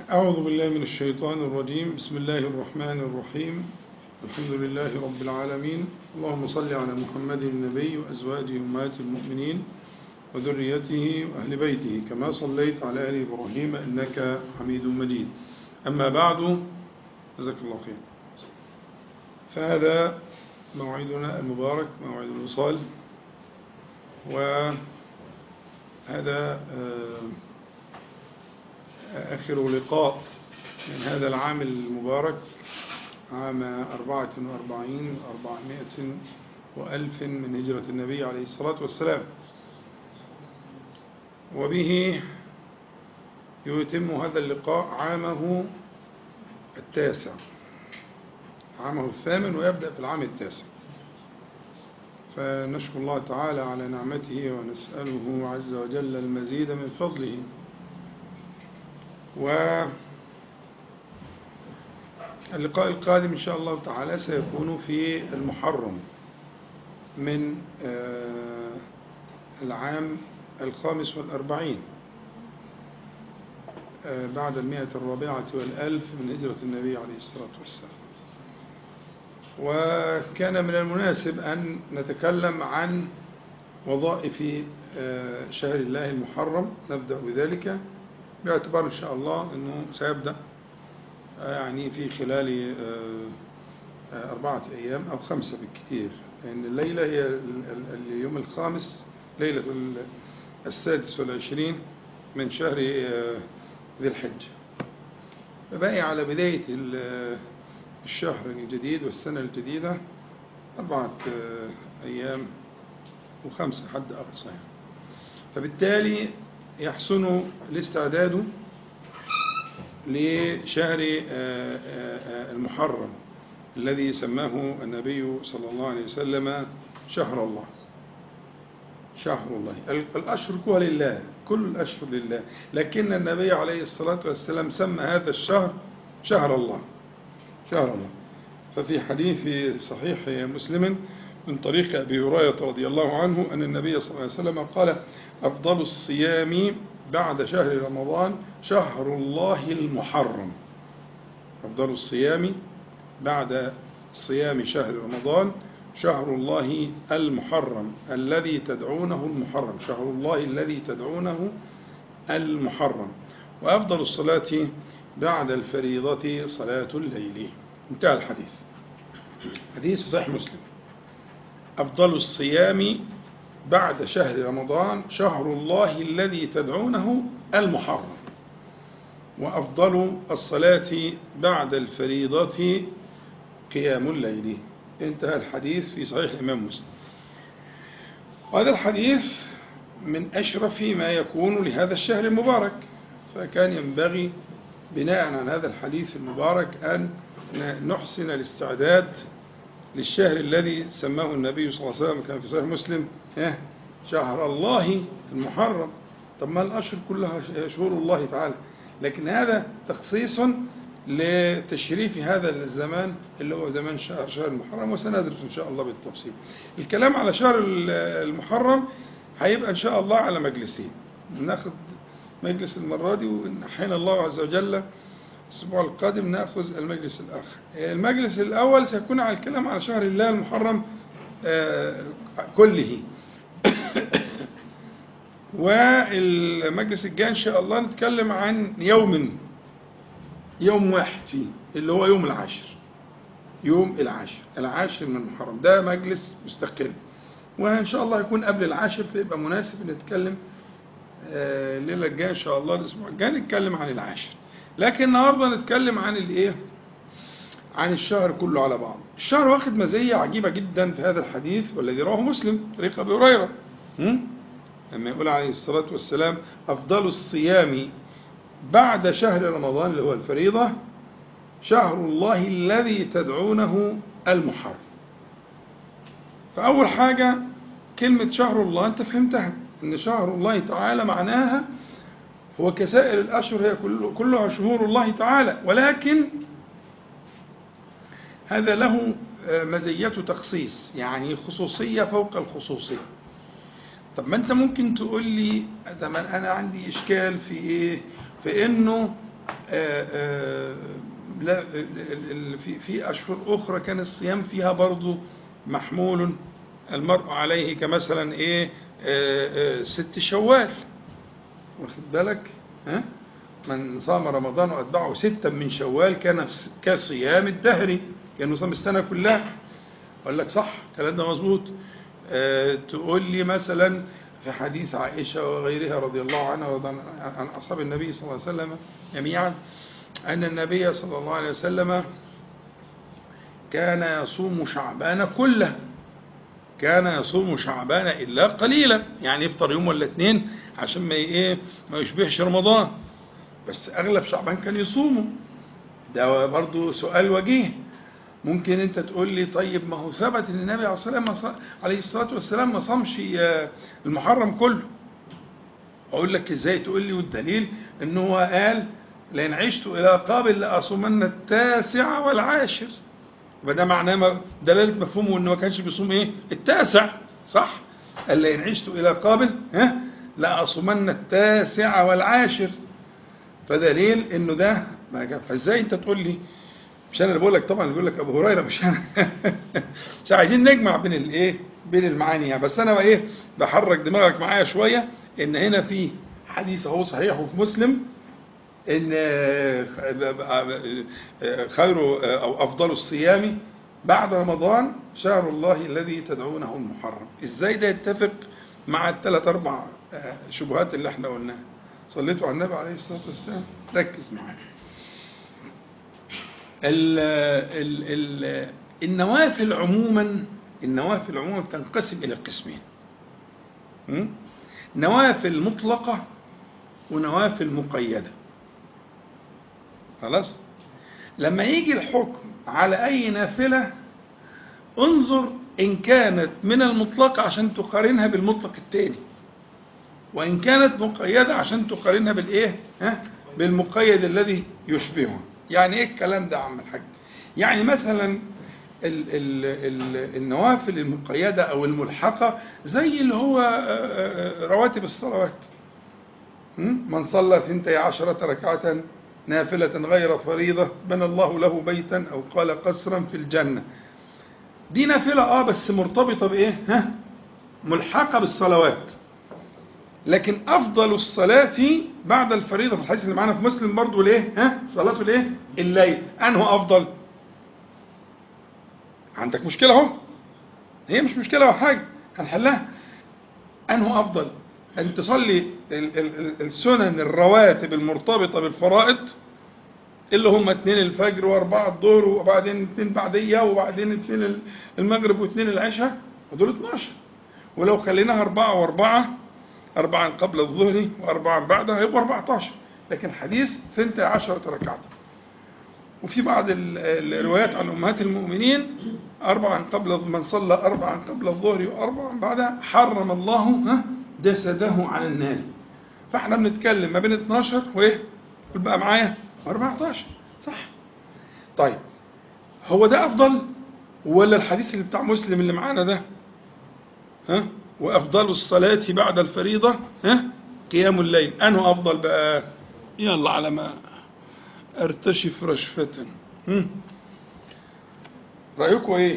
أعوذ بالله من الشيطان الرجيم بسم الله الرحمن الرحيم الحمد لله رب العالمين اللهم صل على محمد النبي وأزواجه أمهات المؤمنين وذريته وأهل بيته كما صليت على آل إبراهيم إنك حميد مجيد أما بعد جزاك الله خير فهذا موعدنا المبارك موعد الوصال وهذا آخر لقاء من هذا العام المبارك عام أربعة وأربعين أربعمائة وألف من هجرة النبي عليه الصلاة والسلام وبه يتم هذا اللقاء عامه التاسع عامه الثامن ويبدأ في العام التاسع فنشكر الله تعالى على نعمته ونسأله عز وجل المزيد من فضله واللقاء القادم إن شاء الله تعالى سيكون في المحرم من العام الخامس والأربعين بعد المئة الرابعة والألف من هجرة النبي عليه الصلاة والسلام وكان من المناسب أن نتكلم عن وظائف شهر الله المحرم نبدأ بذلك باعتبار إن شاء الله أنه سيبدأ يعني في خلال أربعة أيام أو خمسة بالكثير لأن الليلة هي اليوم الخامس ليلة السادس والعشرين من شهر ذي الحجة فباقي على بداية الشهر الجديد والسنة الجديدة أربعة أيام وخمسة حد أقصى يعني. فبالتالي يحسن الاستعداد لشهر المحرم الذي سماه النبي صلى الله عليه وسلم شهر الله شهر الله الأشهر كلها لله كل الأشهر لله لكن النبي عليه الصلاة والسلام سمى هذا الشهر شهر الله شهر الله ففي حديث صحيح مسلم من طريق أبي هريرة رضي الله عنه أن النبي صلى الله عليه وسلم قال أفضل الصيام بعد شهر رمضان شهر الله المحرم أفضل الصيام بعد صيام شهر رمضان شهر الله المحرم الذي تدعونه المحرم شهر الله الذي تدعونه المحرم وأفضل الصلاة بعد الفريضة صلاة الليل انتهى الحديث حديث صحيح مسلم أفضل الصيام بعد شهر رمضان شهر الله الذي تدعونه المحرم وأفضل الصلاة بعد الفريضة قيام الليل انتهى الحديث في صحيح الإمام مسلم وهذا الحديث من أشرف ما يكون لهذا الشهر المبارك فكان ينبغي بناء عن هذا الحديث المبارك أن نحسن الاستعداد للشهر الذي سماه النبي صلى الله عليه وسلم كان في صحيح مسلم شهر الله المحرم طب ما الأشهر كلها شهور الله تعالى لكن هذا تخصيص لتشريف هذا الزمان اللي هو زمان شهر شهر المحرم وسندرس إن شاء الله بالتفصيل الكلام على شهر المحرم هيبقى إن شاء الله على مجلسين ناخد مجلس المرة دي ونحين الله عز وجل الأسبوع القادم نأخذ المجلس الآخر المجلس الأول سيكون على الكلام على شهر الله المحرم كله والمجلس الجاي إن شاء الله نتكلم عن يوم يوم واحد فيه اللي هو يوم العاشر يوم العاشر العاشر من المحرم ده مجلس مستقل وإن شاء الله يكون قبل العاشر فيبقى مناسب نتكلم الليلة الجاية إن شاء الله الأسبوع الجاي نتكلم عن العاشر لكن النهاردة نتكلم عن الإيه عن الشهر كله على بعض الشهر واخد مزية عجيبة جدا في هذا الحديث والذي رواه مسلم طريق أبي هريرة لما يقول عليه الصلاة والسلام أفضل الصيام بعد شهر رمضان اللي هو الفريضة شهر الله الذي تدعونه المحرم فأول حاجة كلمة شهر الله أنت فهمتها أن شهر الله تعالى معناها هو كسائر الأشهر هي كلها شهور الله تعالى ولكن هذا له مزية تخصيص يعني خصوصية فوق الخصوصية طب ما انت ممكن تقول لي طب انا عندي اشكال في ايه في انه آه، آه، لا ال- ال- في في اشهر اخرى كان الصيام فيها برضو محمول المرء عليه كمثلا ايه آه، آه، ست شوال واخد بالك ها من صام رمضان واتبعه ستا من شوال كان كصيام الدهر كانه صام السنه كلها اقول لك صح الكلام ده مظبوط أه تقول لي مثلا في حديث عائشه وغيرها رضي الله عنها ورضي عن اصحاب النبي صلى الله عليه وسلم جميعا ان النبي صلى الله عليه وسلم كان يصوم شعبان كله كان يصوم شعبان الا قليلا يعني يفطر يوم ولا اتنين عشان ما ايه ما يشبهش رمضان بس اغلب شعبان كان يصومه ده برضو سؤال وجيه ممكن انت تقول لي طيب ما هو ثبت ان النبي عليه الصلاه والسلام عليه الصلاه والسلام ما صامش آه، المحرم كله اقول لك ازاي تقول لي والدليل ان هو قال لئن عشت الى قابل لاصومن التاسع والعاشر يبقى ده معناه ما- دلاله مفهومه انه ما كانش بيصوم ايه التاسع صح قال لئن عشت الى قابل ها لاصومن التاسع والعاشر فدليل انه ده ما جاب فازاي انت تقول لي مش انا اللي بقول لك طبعا اللي بيقول لك ابو هريره مش انا مش عايزين نجمع بين الايه بين المعاني يعني بس انا بقى ايه بحرك دماغك معايا شويه ان هنا في حديث اهو صحيح وفي مسلم ان خير او افضل الصيام بعد رمضان شهر الله الذي تدعونه المحرم ازاي ده يتفق مع الثلاث اربع شبهات اللي احنا قلناها صليتوا على النبي عليه الصلاه والسلام ركز معايا ال ال ال النوافل عموما النوافل عموما تنقسم الى قسمين م? نوافل مطلقه ونوافل مقيده خلاص لما يجي الحكم على اي نافله انظر ان كانت من المطلق عشان تقارنها بالمطلق الثاني وان كانت مقيده عشان تقارنها بالايه ها بالمقيد الذي يشبهه يعني ايه الكلام ده يا عم الحاج يعني مثلا ال ال ال النوافل المقيدة أو الملحقة زي اللي هو رواتب الصلوات من صلى ثنتي عشرة ركعة نافلة غير فريضة بنى الله له بيتا أو قال قصرا في الجنة دي نافلة اه بس مرتبطة بإيه ها ملحقة بالصلوات لكن أفضل الصلاة بعد الفريضة في الحديث اللي معانا في مسلم برضو ليه ها صلاة الايه الليل أنه أفضل عندك مشكلة اهو هي مش مشكلة ولا حاجة هنحلها أنه أفضل أن تصلي السنن الرواتب المرتبطة بالفرائض اللي هم اثنين الفجر واربعة الظهر وبعدين اثنين بعدية وبعدين اثنين المغرب واثنين العشاء ودول 12 ولو خليناها أربعة وأربعة أربعا قبل الظهر وأربعا بعدها يبقى 14 لكن حديث ثنتي عشرة ركعة وفي بعض الروايات عن أمهات المؤمنين أربعا قبل من صلى أربعا قبل الظهر وأربعا بعدها حرم الله جسده على النار فاحنا بنتكلم ما بين 12 وإيه بقى معايا 14 صح طيب هو ده أفضل ولا الحديث اللي بتاع مسلم اللي معانا ده ها وأفضل الصلاة بعد الفريضة ها قيام الليل أنه أفضل بقى يلا على ما ارتشف رشفة رأيكم ايه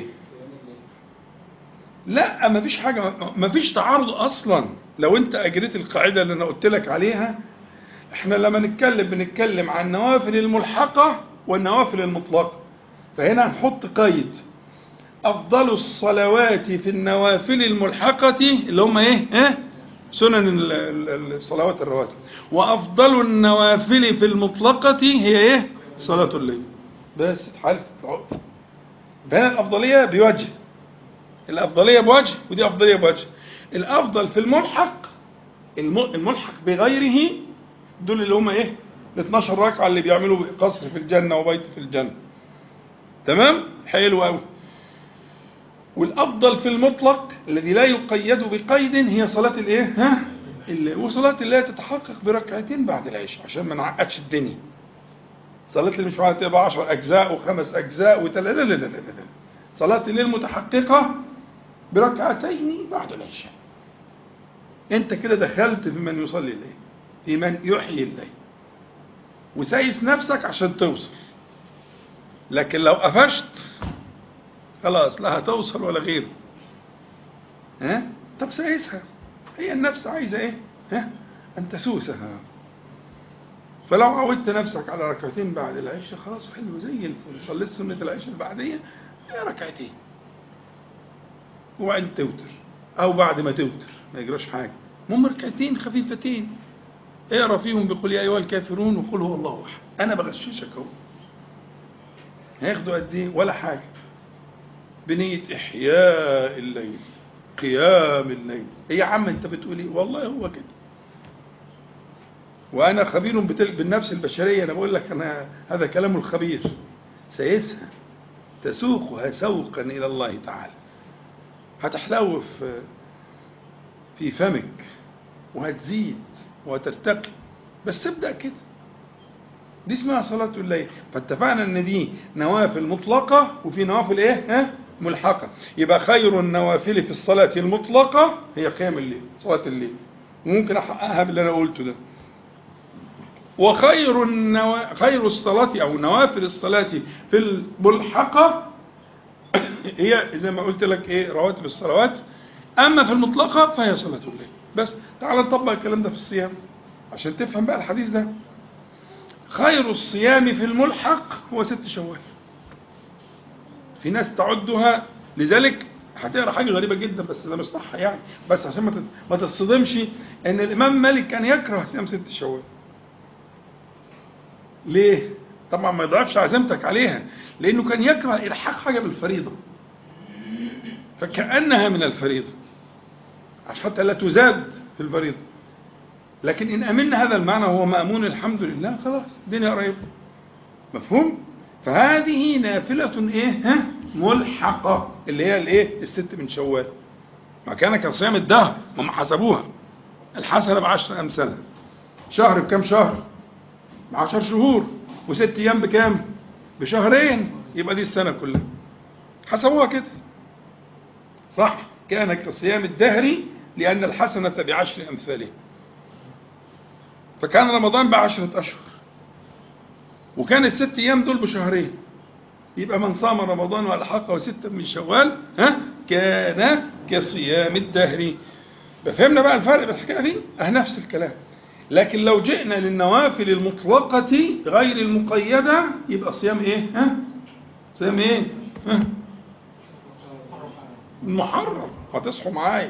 لا ما فيش حاجة ما فيش تعارض اصلا لو انت اجريت القاعدة اللي انا قلت لك عليها احنا لما نتكلم بنتكلم عن النوافل الملحقة والنوافل المطلقة فهنا هنحط قيد افضل الصلوات في النوافل الملحقة اللي هم ايه ها سنن الصلوات الرواتب وأفضل النوافل في المطلقة هي إيه؟ صلاة الليل بس اتحلف عقد فهنا الأفضلية بوجه الأفضلية بوجه ودي أفضلية بوجه الأفضل في الملحق الملحق بغيره دول اللي هم إيه؟ ال 12 ركعة اللي بيعملوا قصر في الجنة وبيت في الجنة تمام؟ حلو قوي والافضل في المطلق الذي لا يقيد بقيد هي صلاه الايه ها الليل وصلاه الليل تتحقق بركعتين بعد العشاء عشان ما نعقدش الدنيا صلاه الليل مش معناها تبقى 10 اجزاء وخمس اجزاء وثلاثه لا لا لا لا لا صلاه الليل متحققه بركعتين بعد العشاء انت كده دخلت في من يصلي الليل في من يحيي الليل وسايس نفسك عشان توصل لكن لو قفشت خلاص لا هتوصل ولا غيره ها طب سايسها هي النفس عايزة ايه ها ان تسوسها فلو عودت نفسك على ركعتين بعد العشاء خلاص حلو زي الفل صليت سنة العشاء البعدية هي ركعتين وبعدين توتر او بعد ما توتر ما يجراش حاجة هم ركعتين خفيفتين اقرا فيهم بقول يا ايها الكافرون وقل هو الله احد انا بغششك اهو هياخدوا قد ايه ولا حاجة بنية احياء الليل قيام الليل ايه يا عم انت بتقول ايه والله هو كده وانا خبير بتل... بالنفس البشريه انا بقول لك انا هذا كلام الخبير سيسها تسوقها سوقا الى الله تعالى هتحلو في في فمك وهتزيد وهترتقي بس ابدا كده دي اسمها صلاة الليل فاتفقنا ان دي نوافل مطلقة وفي نوافل ايه ها ملحقة يبقى خير النوافل في الصلاة المطلقة هي قيام الليل صلاة الليل وممكن احققها باللي انا قلته ده وخير النو... خير الصلاة او نوافل الصلاة في الملحقة هي زي ما قلت لك ايه رواتب الصلوات اما في المطلقة فهي صلاة الليل بس تعال نطبق الكلام ده في الصيام عشان تفهم بقى الحديث ده خير الصيام في الملحق هو ست شوال في ناس تعدها لذلك هتقرا حاجه غريبه جدا بس ده مش صح يعني بس عشان ما ما تصطدمش ان الامام مالك كان يكره صيام ست شوال ليه طبعا ما يضعفش عزيمتك عليها لانه كان يكره الحاق حاجه بالفريضه فكانها من الفريضه عشان حتى لا تزاد في الفريضه لكن إن أمنا هذا المعنى وهو مأمون الحمد لله خلاص الدنيا قريبة مفهوم؟ فهذه نافلة إيه؟ ها؟ ملحقة اللي هي الإيه؟ الست من شوال ما كان كصيام الدهر هم حسبوها الحسنة بعشر أمثالها شهر بكم شهر؟ بعشر شهور وست أيام بكام؟ بشهرين يبقى دي السنة كلها حسبوها كده صح كان كصيام الدهر لأن الحسنة بعشر أمثالها فكان رمضان بعشرة أشهر وكان الست أيام دول بشهرين يبقى من صام رمضان والحقه ستة من شوال ها كان كصيام الدهر فهمنا بقى الفرق بالحكاية دي اه نفس الكلام لكن لو جئنا للنوافل المطلقة غير المقيدة يبقى صيام ايه ها صيام ايه ها المحرم هتصحوا معايا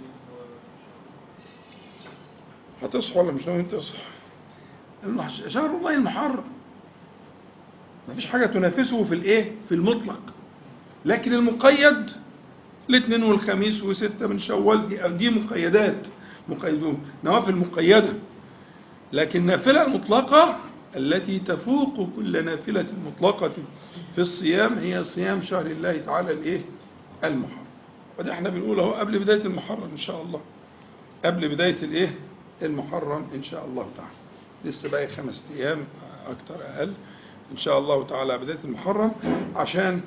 هتصحوا ولا مش ناويين تصحوا شهر الله المحرم ما فيش حاجة تنافسه في الايه في المطلق لكن المقيد الاثنين والخميس وستة من شوال دي, دي مقيدات مقيدون نوافل مقيدة لكن النافلة المطلقة التي تفوق كل نافلة مطلقة في الصيام هي صيام شهر الله تعالى الايه المحرم وده احنا بنقول اهو قبل بداية المحرم ان شاء الله قبل بداية الايه المحرم إن شاء الله تعالى لسه باقي خمس أيام أكتر أقل إن شاء الله تعالى بداية المحرم عشان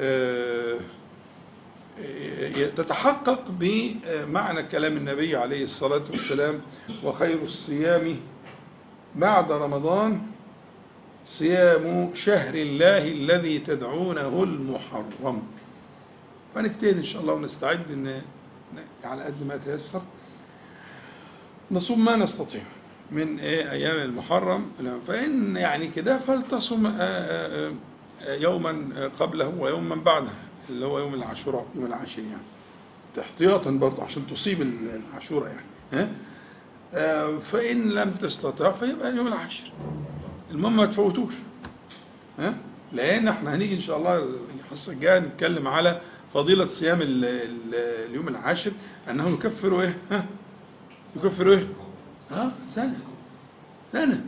تتحقق بمعنى كلام النبي عليه الصلاة والسلام وخير الصيام بعد رمضان صيام شهر الله الذي تدعونه المحرم فنجتهد إن شاء الله ونستعد إن على قد ما تيسر نصوم ما نستطيع من إيه أيام المحرم فإن يعني كده فلتصم يوما قبله ويوما بعده اللي هو يوم العاشوراء يوم العاشر يعني احتياطا برضه عشان تصيب العاشوراء يعني ها فإن لم تستطع فيبقى يوم العاشر المهم ما تفوتوش ها لأن احنا هنيجي إن شاء الله الحصة الجاية نتكلم على فضيلة صيام ال ال اليوم العاشر أنه يكفر إيه ها يكفر ايه اه سنة سنة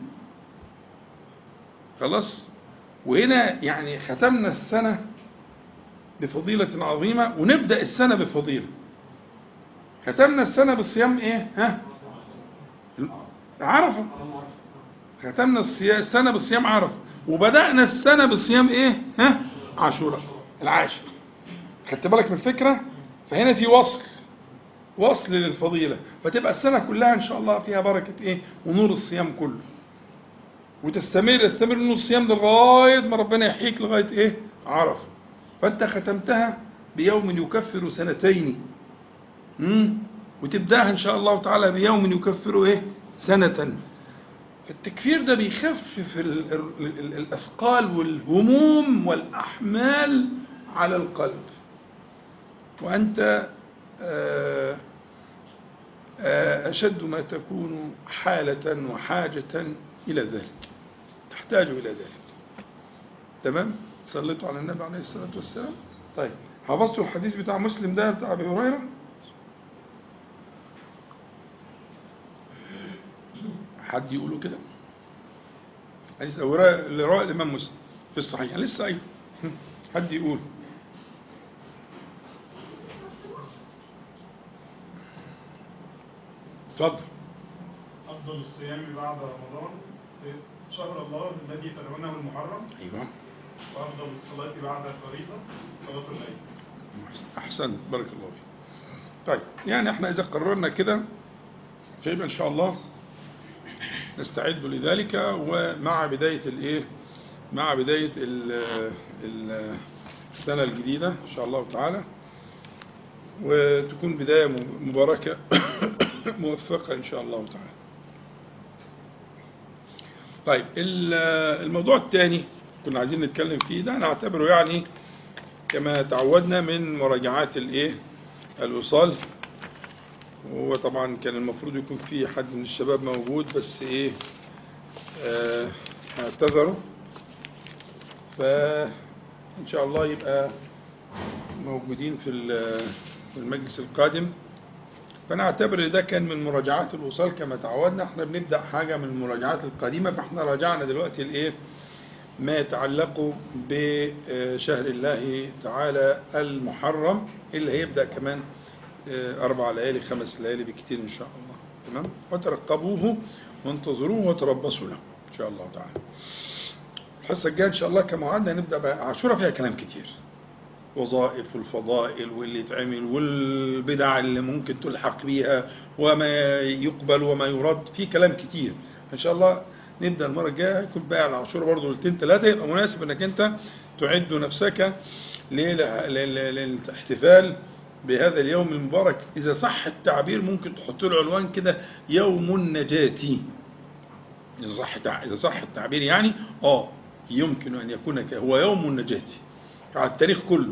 خلاص وهنا يعني ختمنا السنة بفضيلة عظيمة ونبدأ السنة بفضيلة ختمنا السنة بالصيام ايه ها عرفة ختمنا السنة بالصيام عرفة وبدأنا السنة بالصيام ايه ها عاشوراء العاشر خدت بالك من الفكرة فهنا في وصل وصل للفضيلة فتبقى السنة كلها إن شاء الله فيها بركة إيه ونور الصيام كله وتستمر يستمر انه الصيام ده لغايه ما ربنا يحييك لغايه ايه عرفه فانت ختمتها بيوم يكفر سنتين مم؟ وتبداها ان شاء الله تعالى بيوم يكفر ايه سنه فالتكفير ده بيخفف ال- ال- ال- الاثقال والهموم والاحمال على القلب وانت آه، آه، أشد ما تكون حالة وحاجة إلى ذلك تحتاج إلى ذلك تمام صليتوا على النبي عليه الصلاة والسلام طيب حفظتوا الحديث بتاع مسلم ده بتاع أبي هريرة حد يقوله كده حديث أبي هريرة اللي رواه الإمام مسلم في الصحيح لسه أيضا حد يقول اتفضل أفضل الصيام بعد رمضان شهر الله الذي تدعونه المحرم أيوه وأفضل الصلاة بعد الفريضة صلاة الليل أحسنت بارك الله فيك طيب يعني احنا إذا قررنا كده فيبقى إن شاء الله نستعد لذلك ومع بداية الإيه مع بداية ال- ال- السنة الجديدة إن شاء الله تعالى وتكون بداية مباركة موفقة إن شاء الله تعالى طيب ال- الموضوع الثاني كنا عايزين نتكلم فيه ده نعتبره يعني كما تعودنا من مراجعات الايه الوصال وهو طبعا كان المفروض يكون في حد من الشباب موجود بس ايه آه، اعتذروا فان شاء الله يبقى موجودين في ال- في المجلس القادم فنعتبر ان ده كان من مراجعات الوصال كما تعودنا احنا بنبدا حاجه من المراجعات القديمه فاحنا راجعنا دلوقتي الايه ما يتعلق بشهر الله تعالى المحرم اللي هيبدا كمان آه، اربع ليالي خمس ليالي بكتير ان شاء الله تمام وترقبوه وانتظروه وتربصوا له ان شاء الله تعالى الحصه الجايه ان شاء الله كما وعدنا نبدا بقى عاشوراء فيها كلام كتير وظائف والفضائل واللي يتعمل والبدع اللي ممكن تلحق بيها وما يقبل وما يرد في كلام كتير ان شاء الله نبدا المره الجايه يكون بقى على عاشوراء برضه ليلتين ثلاثه يبقى مناسب انك انت تعد نفسك لل- لل- للاحتفال بهذا اليوم المبارك اذا صح التعبير ممكن تحط له عنوان كده يوم النجاه إذا صح تع- إذا صح التعبير يعني آه يمكن أن يكون ك- هو يوم النجاة على التاريخ كله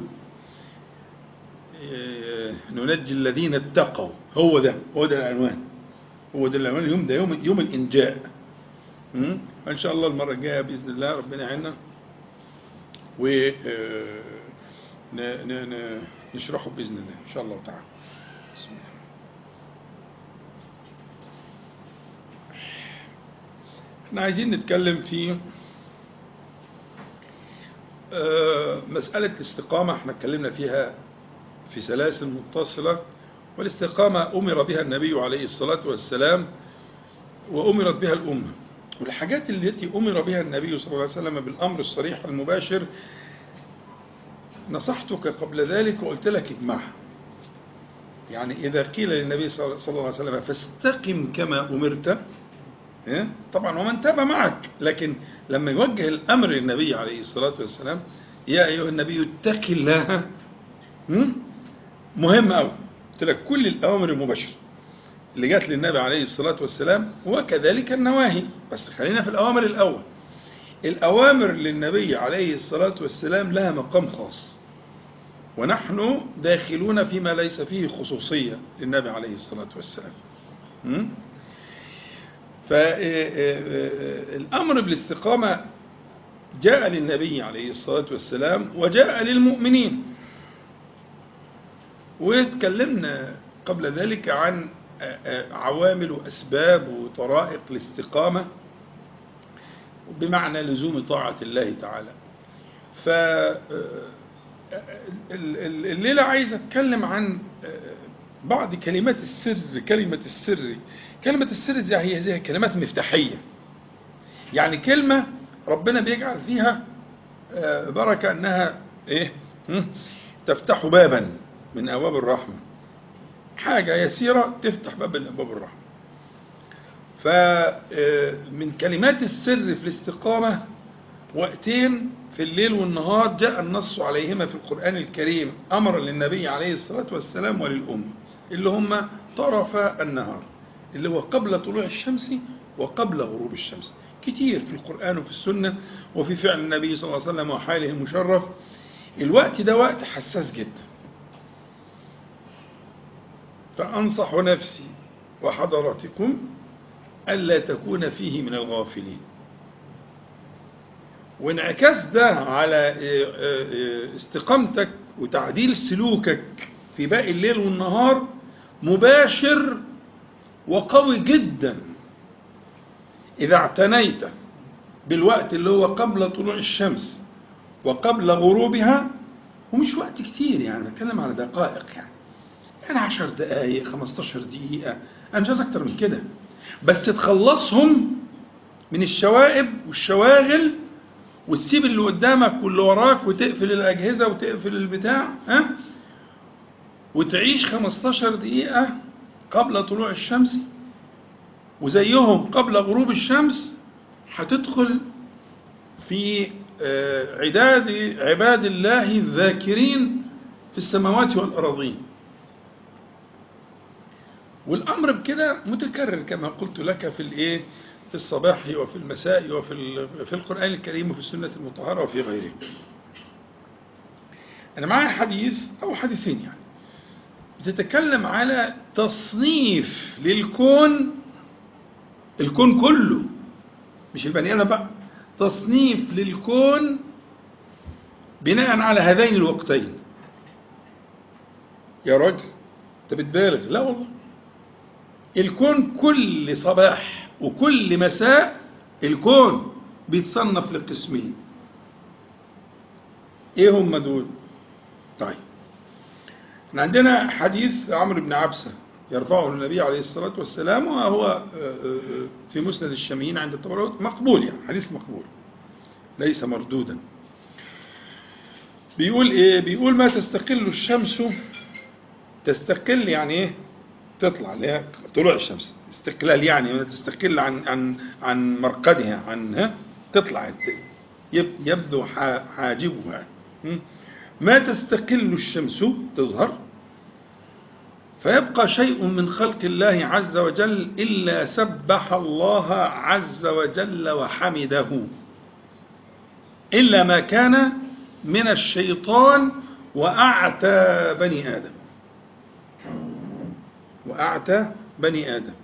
إيه، ننجي الذين اتقوا هو ده هو ده العنوان هو ده العنوان اليوم ده يوم يوم الإنجاء م? فإن شاء الله المرة الجاية بإذن الله ربنا يعيننا و آه، ن- ن- ن- نشرحه بإذن الله إن شاء الله تعالى بسم الله احنا عايزين نتكلم في آه، مسألة الاستقامة احنا اتكلمنا فيها في سلاسل متصلة والاستقامة أمر بها النبي عليه الصلاة والسلام وأمرت بها الأمة والحاجات التي أمر بها النبي صلى الله عليه وسلم بالأمر الصريح المباشر نصحتك قبل ذلك وقلت لك اجمعها يعني إذا قيل للنبي صلى الله عليه وسلم فاستقم كما أمرت إيه؟ طبعا ومن تاب معك لكن لما يوجه الأمر للنبي عليه الصلاة والسلام يا أيها النبي اتق الله هم؟ مهم أوي قلت لك كل الأوامر المباشرة اللي جات للنبي عليه الصلاة والسلام وكذلك النواهي بس خلينا في الأوامر الأول الأوامر للنبي عليه الصلاة والسلام لها مقام خاص ونحن داخلون فيما ليس فيه خصوصية للنبي عليه الصلاة والسلام م? فالأمر بالاستقامة جاء للنبي عليه الصلاة والسلام وجاء للمؤمنين واتكلمنا قبل ذلك عن عوامل وأسباب وطرائق الاستقامة بمعنى لزوم طاعة الله تعالى ف الليلة عايز أتكلم عن بعض كلمات السر كلمة السر كلمة السر دي هي زي كلمات مفتاحية يعني كلمة ربنا بيجعل فيها بركة أنها إيه تفتح بابا من أبواب الرحمة حاجة يسيرة تفتح باب من أبواب الرحمة فمن كلمات السر في الاستقامة وقتين في الليل والنهار جاء النص عليهما في القرآن الكريم أمرا للنبي عليه الصلاة والسلام وللأمة اللي هم طرف النهار اللي هو قبل طلوع الشمس وقبل غروب الشمس كتير في القرآن وفي السنة وفي فعل النبي صلى الله عليه وسلم وحاله المشرف الوقت ده وقت حساس جدا فأنصح نفسي وحضراتكم ألا تكون فيه من الغافلين وانعكاس ده على استقامتك وتعديل سلوكك في باقي الليل والنهار مباشر وقوي جدا إذا اعتنيت بالوقت اللي هو قبل طلوع الشمس وقبل غروبها ومش وقت كتير يعني بتكلم على دقائق يعني يعني 10 دقائق 15 دقيقة أنا مش عايز أكتر من كده بس تخلصهم من الشوائب والشواغل وتسيب اللي قدامك واللي وراك وتقفل الأجهزة وتقفل البتاع ها وتعيش 15 دقيقة قبل طلوع الشمس وزيهم قبل غروب الشمس هتدخل في عداد عباد الله الذاكرين في السماوات والأراضين والأمر بكده متكرر كما قلت لك في الإيه في الصباح وفي المساء وفي في القرآن الكريم وفي السنة المطهرة وفي غيره أنا معايا حديث أو حديثين يعني بتتكلم على تصنيف للكون الكون كله مش البني آدم بقى تصنيف للكون بناء على هذين الوقتين يا راجل انت بتبالغ لا والله الكون كل صباح وكل مساء الكون بيتصنف لقسمين ايه هم دول طيب احنا عندنا حديث عمرو بن عبسة يرفعه النبي عليه الصلاة والسلام وهو في مسند الشاميين عند الطبراني مقبول يعني حديث مقبول ليس مردودا بيقول ايه بيقول ما تستقل الشمس تستقل يعني ايه تطلع اللي هي طلوع الشمس استقلال يعني ما تستقل عن عن عن مرقدها عن ها تطلع يبدو حاجبها ما تستقل الشمس تظهر فيبقى شيء من خلق الله عز وجل إلا سبح الله عز وجل وحمده إلا ما كان من الشيطان وأعتى بني آدم وأعتى بني آدم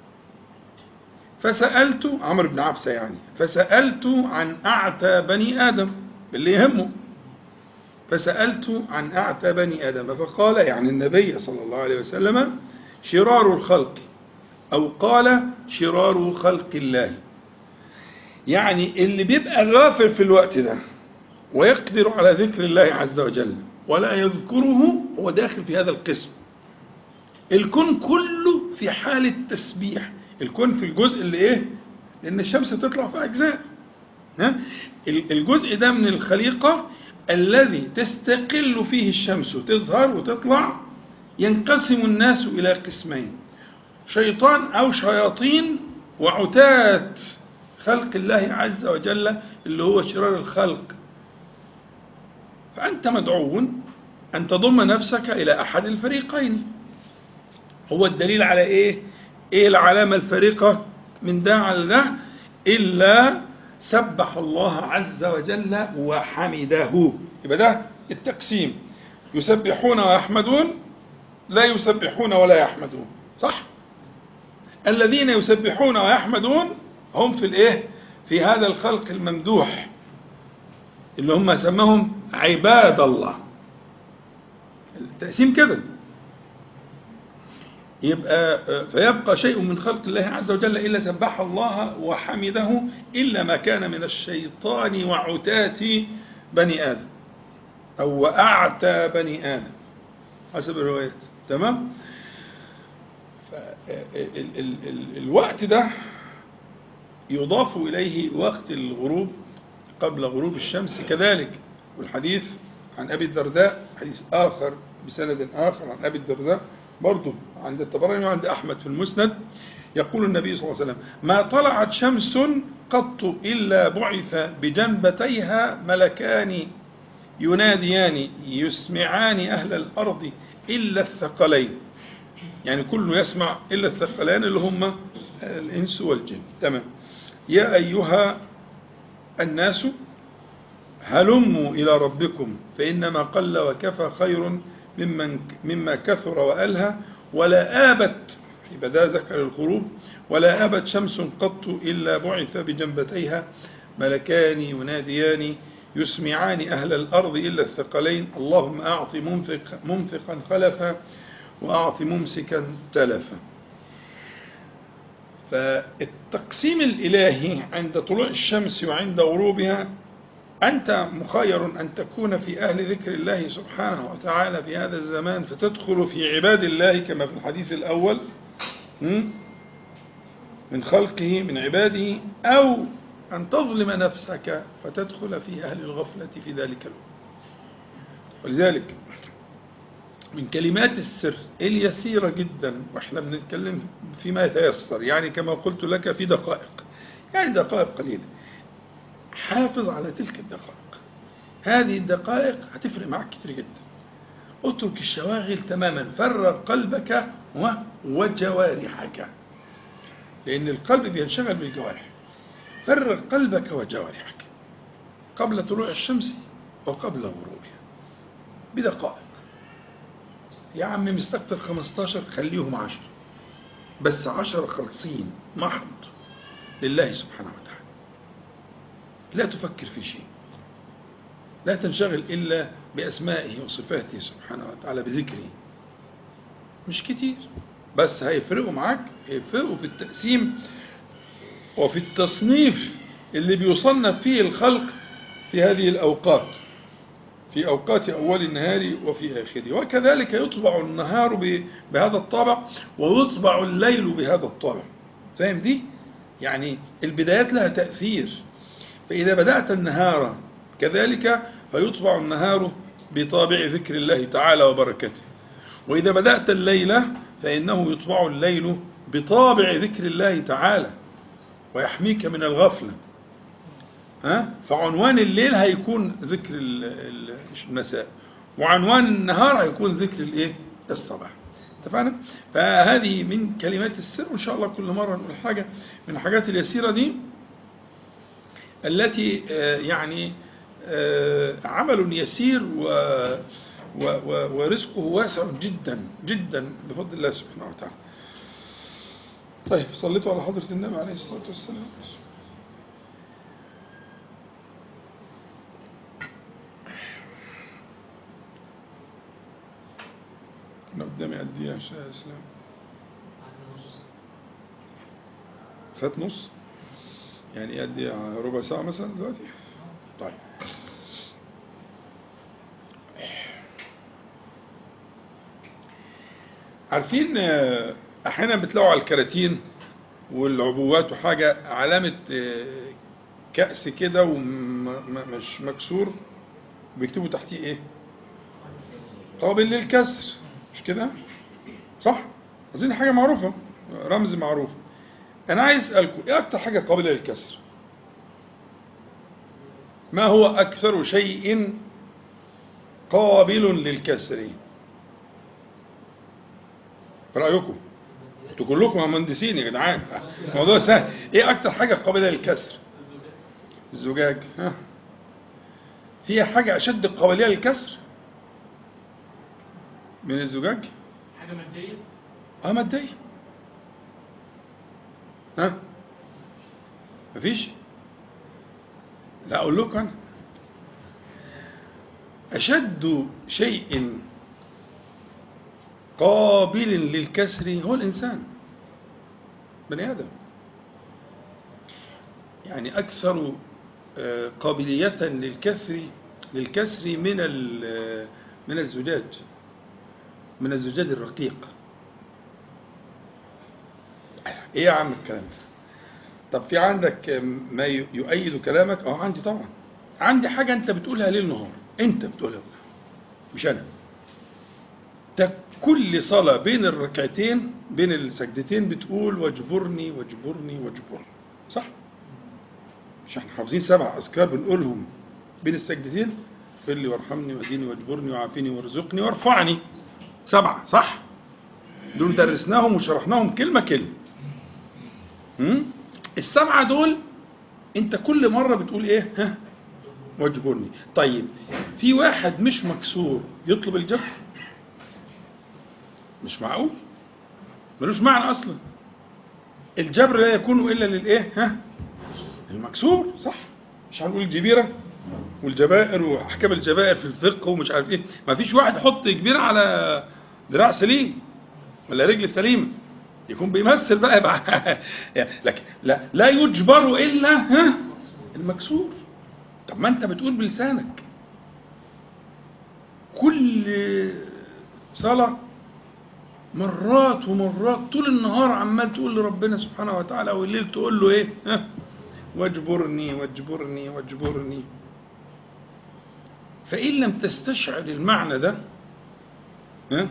فسألت عمرو بن عبسة يعني فسألت عن أعتى بني آدم اللي يهمه فسألت عن أعتى بني آدم فقال يعني النبي صلى الله عليه وسلم شرار الخلق أو قال شرار خلق الله يعني اللي بيبقى غافل في الوقت ده ويقدر على ذكر الله عز وجل ولا يذكره هو داخل في هذا القسم الكون كله في حالة تسبيح الكون في الجزء اللي ايه لأن الشمس تطلع في أجزاء ها؟ الجزء ده من الخليقة الذي تستقل فيه الشمس تظهر وتطلع ينقسم الناس إلى قسمين شيطان أو شياطين وعتاة خلق الله عز وجل اللي هو شرار الخلق فأنت مدعو أن تضم نفسك إلى أحد الفريقين هو الدليل على إيه؟ إيه العلامة الفريقة من ده على ده إلا سبح الله عز وجل وحمده يبقى ده التقسيم يسبحون ويحمدون لا يسبحون ولا يحمدون صح الذين يسبحون ويحمدون هم في الايه في هذا الخلق الممدوح اللي هم سماهم عباد الله التقسيم كده يبقى فيبقى شيء من خلق الله عز وجل إلا سبح الله وحمده إلا ما كان من الشيطان وعتاة بني آدم أو وأعتى بني آدم حسب الروايات تمام ال ال ال الوقت ده يضاف إليه وقت الغروب قبل غروب الشمس كذلك والحديث عن أبي الدرداء حديث آخر بسند آخر عن أبي الدرداء برضه عند الطبراني وعند أحمد في المسند يقول النبي صلى الله عليه وسلم ما طلعت شمس قط إلا بعث بجنبتيها ملكان يناديان يسمعان أهل الأرض إلا الثقلين يعني كله يسمع إلا الثقلين اللي هم الإنس والجن تمام يا أيها الناس هلموا إلى ربكم فإنما قل وكفى خير ممن مما كثر وألهى ولا آبت يبقى ده ذكر الغروب ولا آبت شمس قط إلا بعث بجنبتيها ملكان يناديان يسمعان أهل الأرض إلا الثقلين اللهم أعط منفق منفقا خلفا وأعط ممسكا تلفا فالتقسيم الإلهي عند طلوع الشمس وعند غروبها أنت مخير أن تكون في أهل ذكر الله سبحانه وتعالى في هذا الزمان فتدخل في عباد الله كما في الحديث الأول من خلقه من عباده أو أن تظلم نفسك فتدخل في أهل الغفلة في ذلك الوقت ولذلك من كلمات السر اليسيرة جدا وإحنا بنتكلم فيما يتيسر يعني كما قلت لك في دقائق يعني دقائق قليلة حافظ على تلك الدقائق هذه الدقائق هتفرق معك كتير جدا اترك الشواغل تماما فرغ قلبك وجوارحك لأن القلب بينشغل بالجوارح فرغ قلبك وجوارحك قبل طلوع الشمس وقبل غروبها بدقائق يا عم مستكتر 15 خليهم 10 بس 10 خالصين محض لله سبحانه وتعالى لا تفكر في شيء لا تنشغل إلا بأسمائه وصفاته سبحانه وتعالى بذكره مش كتير بس هيفرقوا معاك هيفرقوا في التقسيم وفي التصنيف اللي بيصنف فيه الخلق في هذه الأوقات في أوقات أول النهار وفي آخره وكذلك يطبع النهار بهذا الطابع ويطبع الليل بهذا الطابع فاهم دي؟ يعني البدايات لها تأثير فإذا بدأت النهار كذلك فيطبع النهار بطابع ذكر الله تعالى وبركته وإذا بدأت الليلة فإنه يطبع الليل بطابع ذكر الله تعالى ويحميك من الغفلة ها؟ فعنوان الليل هيكون ذكر المساء وعنوان النهار هيكون ذكر الايه الصباح اتفقنا فهذه من كلمات السر وان شاء الله كل مره نقول حاجه من الحاجات اليسيره دي التي يعني عمل يسير و ورزقه واسع جدا جدا بفضل الله سبحانه وتعالى طيب صليتوا على حضرة النبي عليه الصلاة والسلام أنا قدامي قد إيه يا شيخ إسلام فات نص يعني قد إيه ربع ساعة مثلا دلوقتي طيب عارفين احيانا بتلاقوا على الكراتين والعبوات وحاجة علامة كأس كده ومش مكسور بيكتبوا تحتيه ايه قابل للكسر مش كده صح اظن حاجة معروفة رمز معروف انا عايز اسألكم ايه اكتر حاجة قابلة للكسر ما هو اكثر شيء قابل للكسر في رأيكم انتوا كلكم مهندسين يا جدعان الموضوع سهل ايه اكتر حاجة قابلة للكسر الزجاج ها فيها حاجة اشد القابلية للكسر من الزجاج حاجة مادية اه مادية ها مفيش لا اقول لكم انا اشد شيء قابل للكسر هو الإنسان بني آدم يعني أكثر قابلية للكسر للكسر من من الزجاج من الزجاج الرقيق ايه يا عم الكلام ده طب في عندك ما يؤيد كلامك اه عندي طبعا عندي حاجة انت بتقولها ليل نهار انت بتقولها مش انا كل صلاة بين الركعتين بين السجدتين بتقول واجبرني واجبرني واجبرني صح؟ مش احنا حافظين سبع أذكار بنقولهم بين السجدتين اغفر لي وارحمني واهدني واجبرني وعافني وارزقني وارفعني سبعة صح؟ دول درسناهم وشرحناهم كلمة كلمة هم؟ السبعة دول انت كل مرة بتقول ايه ها واجبرني طيب في واحد مش مكسور يطلب الجبر مش معقول ملوش معنى اصلا الجبر لا يكون الا للايه ها المكسور صح مش هنقول الجبيره والجبائر واحكام الجبائر في الفقه ومش عارف ايه ما فيش واحد يحط جبيره على دراع سليم ولا رجل سليمه يكون بيمثل بقى, بقى لكن لا لا يجبر الا ها المكسور طب ما انت بتقول بلسانك كل صلاه مرات ومرات طول النهار عمال تقول لربنا سبحانه وتعالى والليل تقول له ايه ها واجبرني واجبرني واجبرني فإن لم تستشعر المعنى ده ها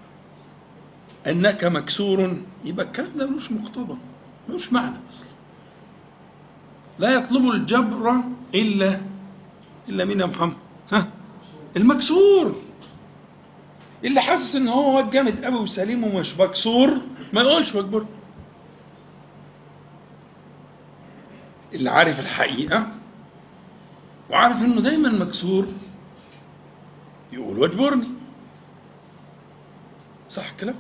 أنك مكسور يبقى الكلام ده ملوش مقتضى ملوش معنى أصلا لا يطلب الجبر إلا إلا مين يا محمد ها المكسور اللي حاسس ان هو واد جامد قوي وسليم ومش مكسور ما يقولش واجبر اللي عارف الحقيقه وعارف انه دايما مكسور يقول واجبرني صح كلام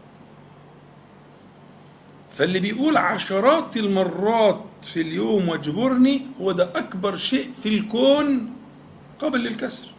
فاللي بيقول عشرات المرات في اليوم واجبرني هو ده اكبر شيء في الكون قابل للكسر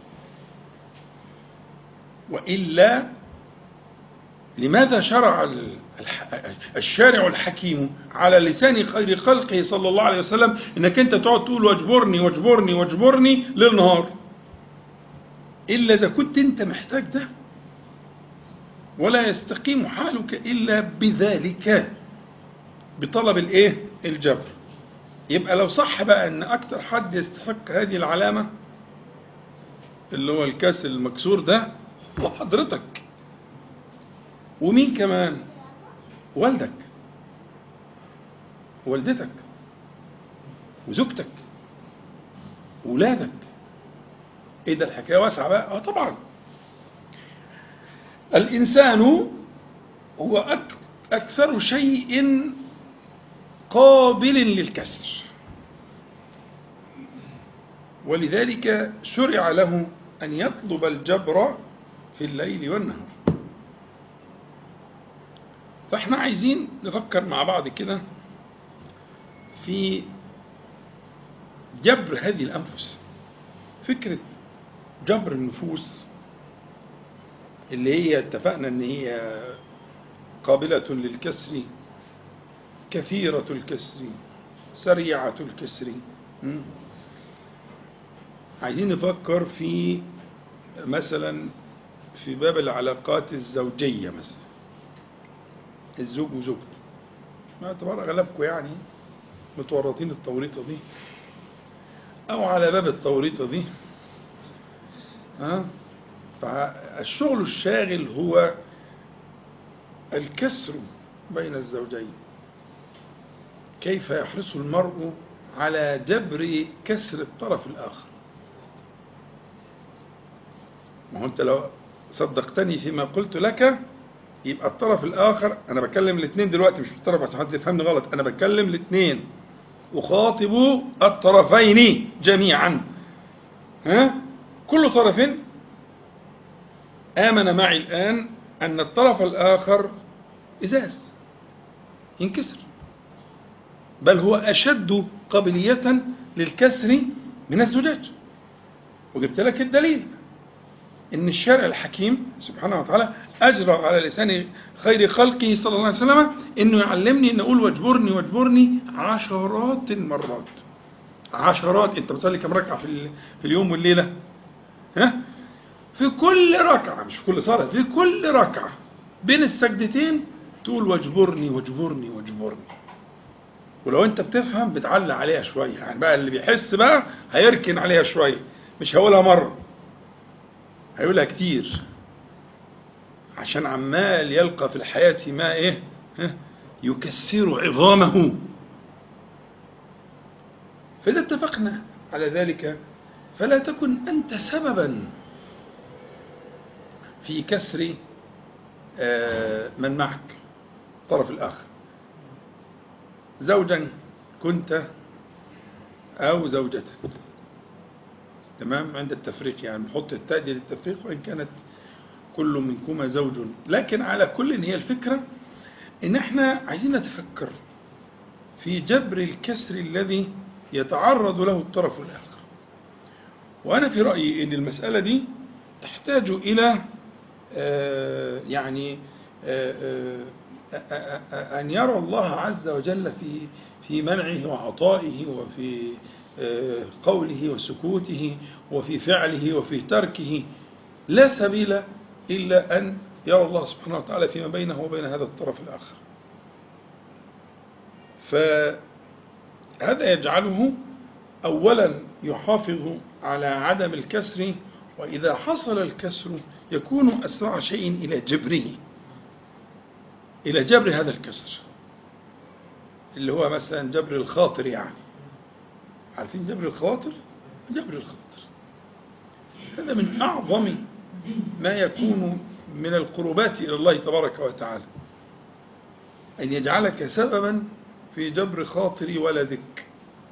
وإلا لماذا شرع الشارع الحكيم على لسان خير خلقه صلى الله عليه وسلم انك انت تقعد تقول واجبرني واجبرني واجبرني ليل نهار الا اذا كنت انت محتاج ده ولا يستقيم حالك الا بذلك بطلب الايه الجبر يبقى لو صح بقى ان اكتر حد يستحق هذه العلامه اللي هو الكاس المكسور ده وحضرتك ومين كمان والدك والدتك وزوجتك ولادك ايه ده الحكايه واسعه بقى اه طبعا الانسان هو أك اكثر شيء قابل للكسر ولذلك شرع له ان يطلب الجبر في الليل والنهار فاحنا عايزين نفكر مع بعض كده في جبر هذه الأنفس فكرة جبر النفوس اللي هي اتفقنا ان هي قابلة للكسر كثيرة الكسر سريعة الكسر عايزين نفكر في مثلا في باب العلاقات الزوجية مثلا الزوج وزوجته ما اعتبار أغلبكم يعني متورطين التوريطة دي أو على باب التوريطة دي ها فالشغل الشاغل هو الكسر بين الزوجين كيف يحرص المرء على جبر كسر الطرف الآخر ما هو أنت لو صدقتني فيما قلت لك يبقى الطرف الآخر أنا بتكلم الاثنين دلوقتي مش الطرف عشان حد يفهمني غلط أنا بتكلم الاثنين أخاطب الطرفين جميعا ها كل طرف آمن معي الآن أن الطرف الآخر إزاز ينكسر بل هو أشد قابلية للكسر من الزجاج وجبت لك الدليل ان الشارع الحكيم سبحانه وتعالى اجرى على لسان خير خلقه صلى الله عليه وسلم انه يعلمني ان اقول واجبرني واجبرني عشرات المرات عشرات انت بتصلي كم ركعه في في اليوم والليله ها في كل ركعه مش في كل صلاه في كل ركعه بين السجدتين تقول واجبرني واجبرني واجبرني ولو انت بتفهم بتعلق عليها شويه يعني بقى اللي بيحس بقى هيركن عليها شويه مش هقولها مره هيقولها كتير عشان عمال يلقى في الحياة ما إيه ها؟ يكسر عظامه فإذا اتفقنا على ذلك فلا تكن أنت سببا في كسر آه، من معك الطرف الآخر زوجا كنت أو زوجة تمام عند التفريق يعني نحط التاء دي للتفريق وإن كانت كل منكما زوج لكن على كل هي الفكرة إن احنا عايزين نتفكر في جبر الكسر الذي يتعرض له الطرف الآخر وأنا في رأيي أن المسألة دي تحتاج إلى آه، يعني آه، آه، آه، أن يرى الله عز وجل في في منعه وعطائه وفي آه، قوله وسكوته وفي فعله وفي تركه لا سبيل إلا أن يرى الله سبحانه وتعالى فيما بينه وبين هذا الطرف الآخر فهذا يجعله أولا يحافظ على عدم الكسر وإذا حصل الكسر يكون أسرع شيء إلى جبره إلى جبر هذا الكسر اللي هو مثلا جبر الخاطر يعني عارفين جبر الخواطر جبر الخاطر هذا من أعظم ما يكون من القربات إلى الله تبارك وتعالى أن يجعلك سببا في جبر خاطر ولدك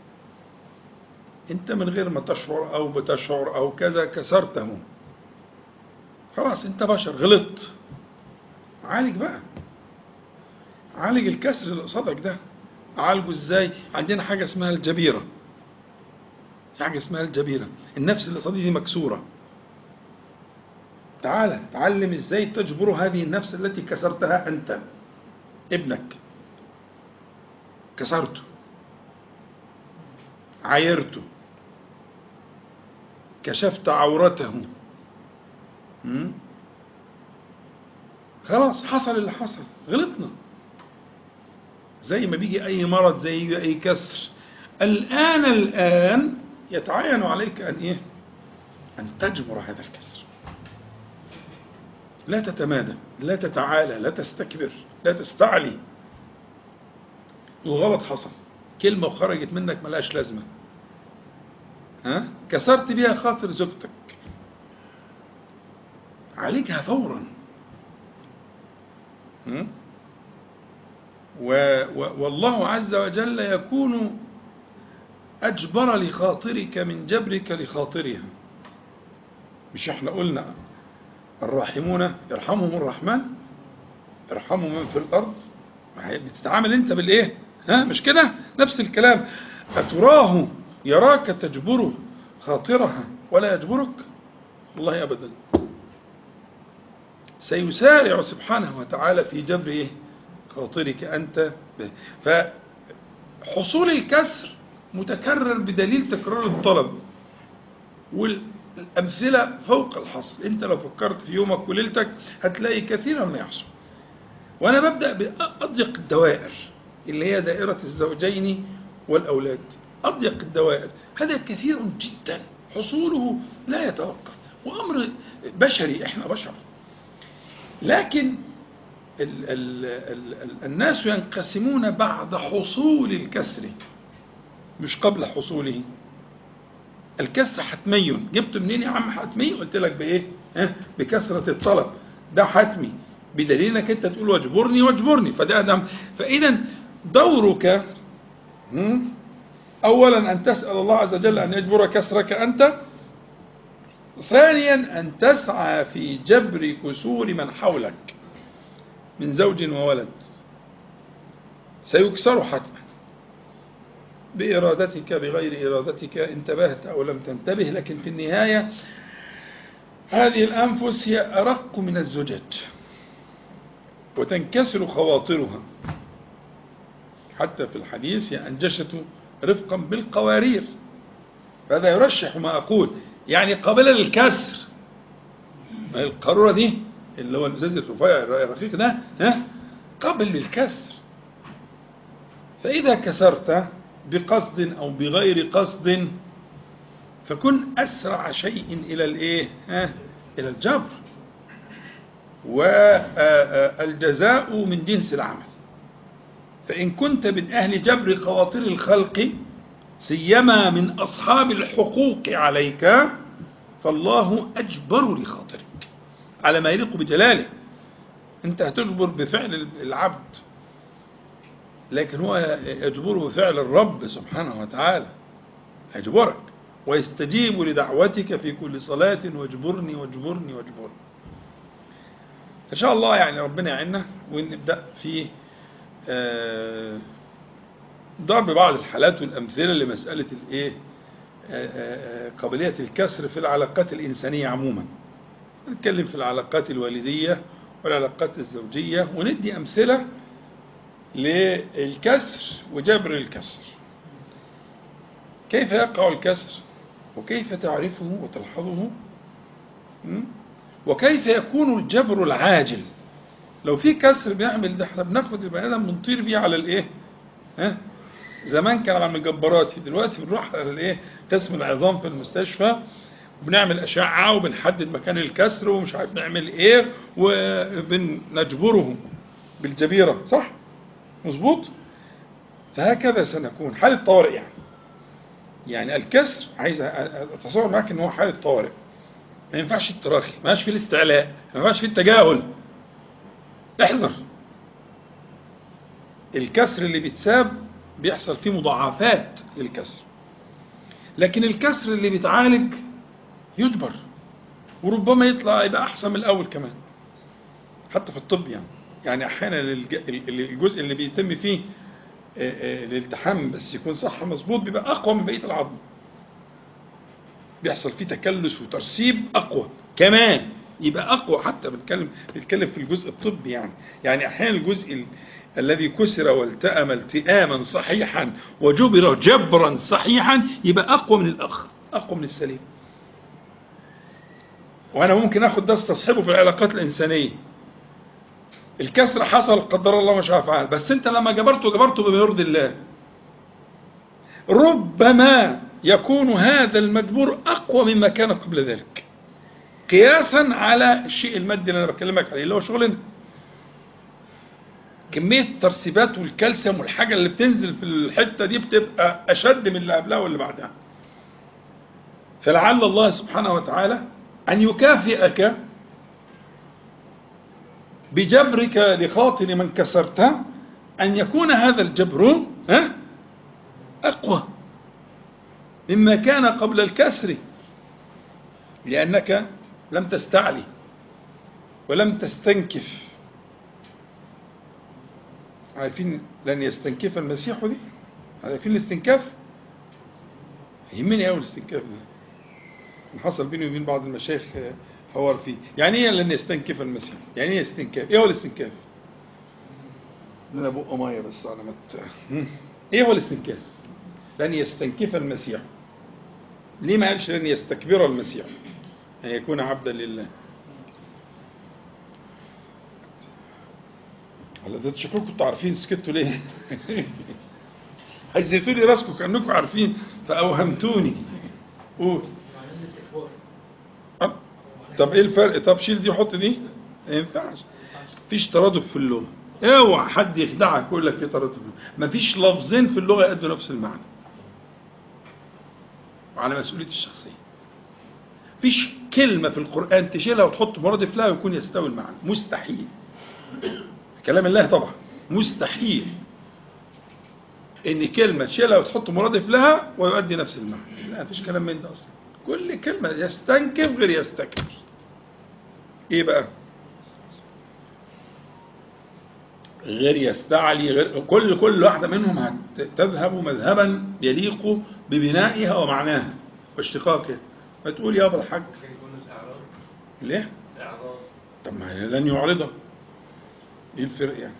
أنت من غير ما تشعر أو بتشعر أو كذا كسرته خلاص أنت بشر غلطت عالج بقى عالج الكسر اللي قصادك ده عالجه ازاي عندنا حاجة اسمها الجبيرة في حاجة اسمها الجبيرة النفس اللي قصادي دي مكسورة تعالى تعلم ازاي تجبر هذه النفس التي كسرتها انت ابنك كسرته عايرته كشفت عورته م? خلاص حصل اللي حصل غلطنا زي ما بيجي أي مرض زي أي كسر الآن الآن يتعين عليك أن إيه أن تجبر هذا الكسر لا تتمادى لا تتعالى لا تستكبر لا تستعلي الغلط حصل كلمة وخرجت منك ملهاش لازمة ها كسرت بها خاطر زوجتك عالجها فورا م? و و والله عز وجل يكون أجبر لخاطرك من جبرك لخاطرها مش احنا قلنا الراحمون يرحمهم الرحمن ارحموا من في الأرض بتتعامل انت بالايه ها مش كده نفس الكلام أتراه يراك تجبره خاطرها ولا يجبرك والله أبدا سيسارع سبحانه وتعالى في جبر إيه؟ خاطرك أنت به فحصول الكسر متكرر بدليل تكرار الطلب والأمثلة فوق الحصر أنت لو فكرت في يومك وليلتك هتلاقي كثيرا ما يحصل وأنا ببدأ بأضيق الدوائر اللي هي دائرة الزوجين والأولاد أضيق الدوائر هذا كثير جدا حصوله لا يتوقف وأمر بشري إحنا بشر لكن ال ال ال ال الناس ينقسمون بعد حصول الكسر مش قبل حصوله الكسر حتمي جبت منين يا عم حتمي قلت لك بايه ها بكسرة الطلب ده حتمي بدليل انك انت تقول واجبرني واجبرني فده ده فاذا دورك اولا ان تسال الله عز وجل ان يجبر كسرك انت ثانيا ان تسعى في جبر كسور من حولك من زوج وولد سيكسر حتما بإرادتك بغير إرادتك انتبهت أو لم تنتبه لكن في النهاية هذه الأنفس هي أرق من الزجاج وتنكسر خواطرها حتى في الحديث هي أنجشة رفقا بالقوارير هذا يرشح ما أقول يعني قابلة للكسر القارورة دي اللي هو الازاز الرفيع الرقيق ده ها قابل للكسر فإذا كسرت بقصد أو بغير قصد فكن أسرع شيء إلى الإيه ها إلى الجبر والجزاء من جنس العمل فإن كنت من أهل جبر خواطر الخلق سيما من أصحاب الحقوق عليك فالله أجبر لخاطرك على ما يليق بجلاله أنت هتجبر بفعل العبد لكن هو يجبر بفعل الرب سبحانه وتعالى يجبرك ويستجيب لدعوتك في كل صلاة واجبرني واجبرني واجبرني فإن شاء الله يعني ربنا يعيننا ونبدأ في آه، ضرب بعض الحالات والأمثلة لمسألة الإيه آه، آه، قابلية الكسر في العلاقات الإنسانية عموما نتكلم في العلاقات الوالدية والعلاقات الزوجية وندي أمثلة للكسر وجبر الكسر كيف يقع الكسر وكيف تعرفه وتلحظه م? وكيف يكون الجبر العاجل لو في كسر بيعمل ده احنا بناخد البني ادم بنطير بيه على الايه ها زمان كان على المجبرات دلوقتي بنروح على الايه قسم العظام في المستشفى وبنعمل اشعه وبنحدد مكان الكسر ومش عارف نعمل ايه وبنجبره بالجبيره صح مظبوط فهكذا سنكون حاله طوارئ يعني يعني الكسر عايز اتصور معاك ان هو حاله طوارئ ما ينفعش التراخي ما ينفعش فيه الاستعلاء ما ينفعش فيه التجاهل احذر الكسر اللي بيتساب بيحصل فيه مضاعفات للكسر لكن الكسر اللي بيتعالج يجبر وربما يطلع يبقى احسن من الاول كمان حتى في الطب يعني يعني احيانا الج- الجزء اللي بيتم فيه آه، آه، الالتحام بس يكون صح مظبوط بيبقى اقوى من بقيه العظم بيحصل فيه تكلس وترسيب اقوى كمان يبقى اقوى حتى بنتكلم بنتكلم في الجزء الطبي يعني يعني احيانا الجزء ال- الذي كسر والتأم التئاما صحيحا وجبر جبرا صحيحا يبقى اقوى من الاخر اقوى من السليم وانا ممكن اخد ده استصحبه في العلاقات الانسانيه الكسر حصل قدر الله ما شاء فعل بس انت لما جبرته جبرته بما يرضي الله ربما يكون هذا المجبور اقوى مما كان قبل ذلك قياسا على الشيء المادي اللي انا بكلمك عليه اللي هو شغلنا كمية الترسيبات والكالسيوم والحاجة اللي بتنزل في الحتة دي بتبقى أشد من اللي قبلها واللي بعدها فلعل الله سبحانه وتعالى أن يكافئك بجبرك لخاطر من كسرته أن يكون هذا الجبر ها أقوى مما كان قبل الكسر لأنك لم تستعلي ولم تستنكف عارفين لن يستنكف المسيح دي عارفين الاستنكاف يهمني قوي الاستنكاف ده حصل بيني وبين بعض المشايخ حوار فيه يعني ايه لن يستنكف المسيح يعني ايه استنكاف ايه هو الاستنكاف ده انا بق ميه بس على ما ت- ايه هو الاستنكاف لن يستنكف المسيح ليه ما قالش لن يستكبر المسيح ان يكون عبدا لله ولا ده شكلكم كنتوا عارفين سكتوا ليه هزيتوا لي راسكم كانكم عارفين فاوهمتوني قول أه؟ طب ايه الفرق طب شيل دي وحط دي ما ينفعش مفيش ترادف في اللغه اوعى حد يخدعك يقول لك في ترادف في اللغه مفيش لفظين في اللغه يأدوا نفس المعنى وعلى مسؤوليتي الشخصيه مفيش كلمه في القران تشيلها وتحط مرادف لها ويكون يستوي المعنى مستحيل كلام الله طبعا مستحيل ان كلمه تشيلها وتحط مرادف لها ويؤدي نفس المعنى لا مفيش كلام من ده اصلا كل كلمه يستنكف غير يستكبر ايه بقى غير يستعلي غير كل كل واحده منهم هتذهب مذهبا يليق ببنائها ومعناها واشتقاقها فتقول يابا الحاج ممكن يكون الإعراض ليه إعراض طب ما هي لن يعرضها ايه الفرق يعني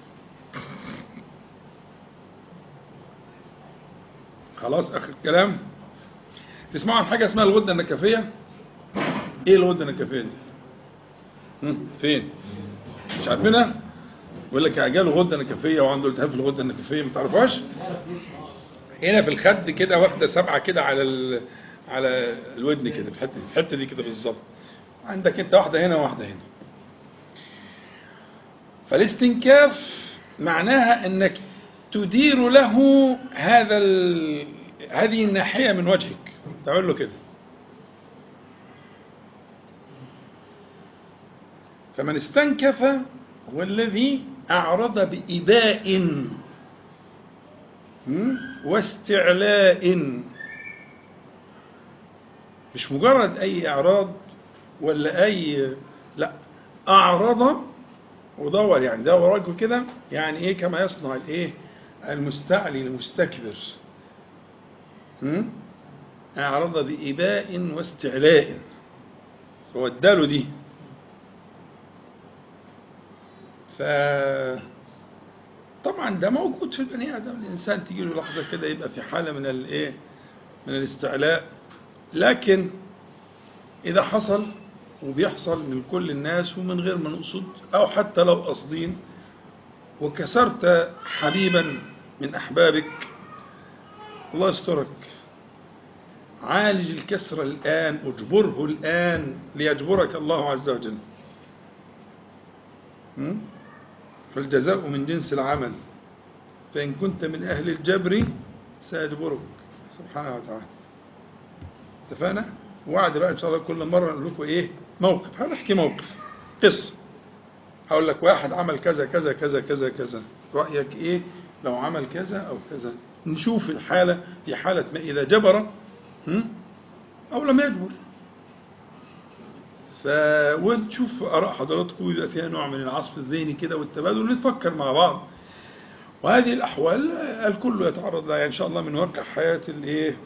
خلاص اخر كلام تسمعوا عن حاجه اسمها الغده النكفيه ايه الغده النكفيه دي هم؟ فين مش عارفينها بيقول لك جاله غده نكفيه وعنده التهاب في الغده النكفيه ما تعرفوهاش هنا في الخد كده واخده سبعه كده على ال... على الودن كده في الحته في الحته دي كده بالظبط عندك انت واحده هنا وواحده هنا فالاستنكاف معناها أنك تدير له هذا ال... هذه الناحية من وجهك تعمل له كده فمن استنكف هو الذي أعرض بإباء م? واستعلاء مش مجرد أي إعراض ولا أي لا أعرض ودور يعني ده وراجل كده يعني إيه كما يصنع الإيه المستعلي المستكبر م? أعرض بإباء واستعلاء هو اداله دي ف طبعا ده موجود في البني ادم الانسان تيجي له لحظه كده يبقى في حاله من الايه من الاستعلاء لكن اذا حصل وبيحصل من كل الناس ومن غير ما نقصد او حتى لو قاصدين وكسرت حبيبا من احبابك الله يسترك عالج الكسر الان اجبره الان ليجبرك الله عز وجل م? فالجزاء من جنس العمل فإن كنت من أهل الجبر سيجبرك سبحانه وتعالى اتفقنا؟ وعد بقى إن شاء الله كل مرة نقول لكم إيه موقف هنحكي موقف قصة هقول لك واحد عمل كذا كذا كذا كذا كذا رأيك إيه لو عمل كذا أو كذا نشوف الحالة في حالة ما إذا جبر أو لم يجبر ف... ونشوف آراء حضراتكم يبقى فيها نوع من العصف الذهني كده والتبادل ونتفكر مع بعض وهذه الأحوال الكل يتعرض لها يعني إن شاء الله من واقع حياة الإيه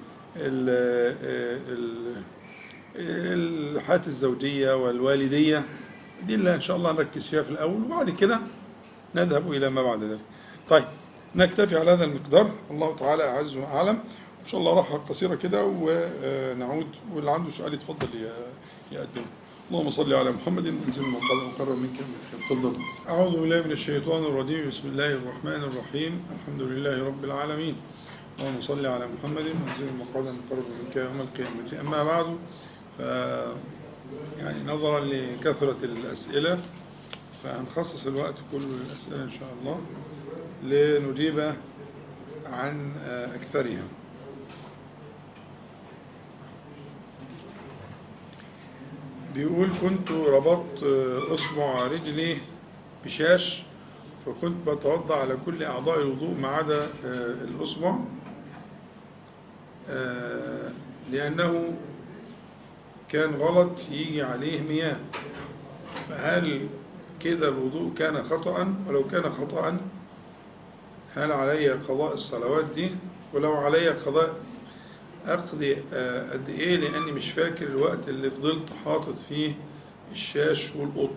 الحياة الزوجية والوالدية دي اللي إن شاء الله نركز فيها في الأول وبعد كده نذهب إلى ما بعد ذلك طيب نكتفي على هذا المقدار الله تعالى أعز وأعلم إن شاء الله راحة قصيرة كده ونعود واللي عنده سؤال يتفضل يقدمه اللهم صل على محمد وانزل المقام وقرب منك تفضل أعوذ بالله من الشيطان الرجيم بسم الله الرحمن الرحيم الحمد لله رب العالمين اللهم صل على محمد وانزل المقام وقرب منك يوم القيامة أما بعد ف يعني نظرا لكثرة الأسئلة فهنخصص الوقت كله للأسئلة إن شاء الله لنجيب عن أكثرها بيقول كنت ربطت أصبع رجلي بشاش فكنت بتوضع على كل أعضاء الوضوء ما عدا الأصبع لأنه كان غلط يجي عليه مياه فهل كده الوضوء كان خطأ ولو كان خطأ هل علي قضاء الصلوات دي ولو علي قضاء أقضي قد إيه لأني مش فاكر الوقت اللي فضلت حاطط فيه الشاش والقطن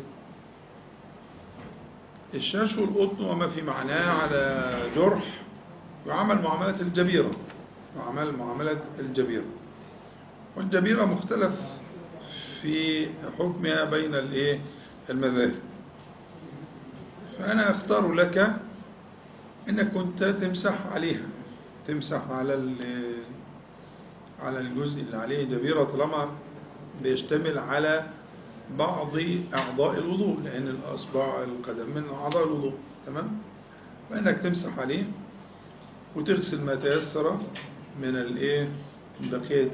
الشاش والقطن وما في معناه على جرح يعمل معاملة الجبيرة يعمل معاملة الجبيرة والجبيرة مختلف في حكمها بين الايه المذاهب فأنا أختار لك أنك كنت تمسح عليها تمسح على على الجزء اللي عليه جبيرة طالما بيشتمل على بعض أعضاء الوضوء لأن الأصبع القدم من أعضاء الوضوء تمام فإنك تمسح عليه وتغسل ما تيسر من الايه بقية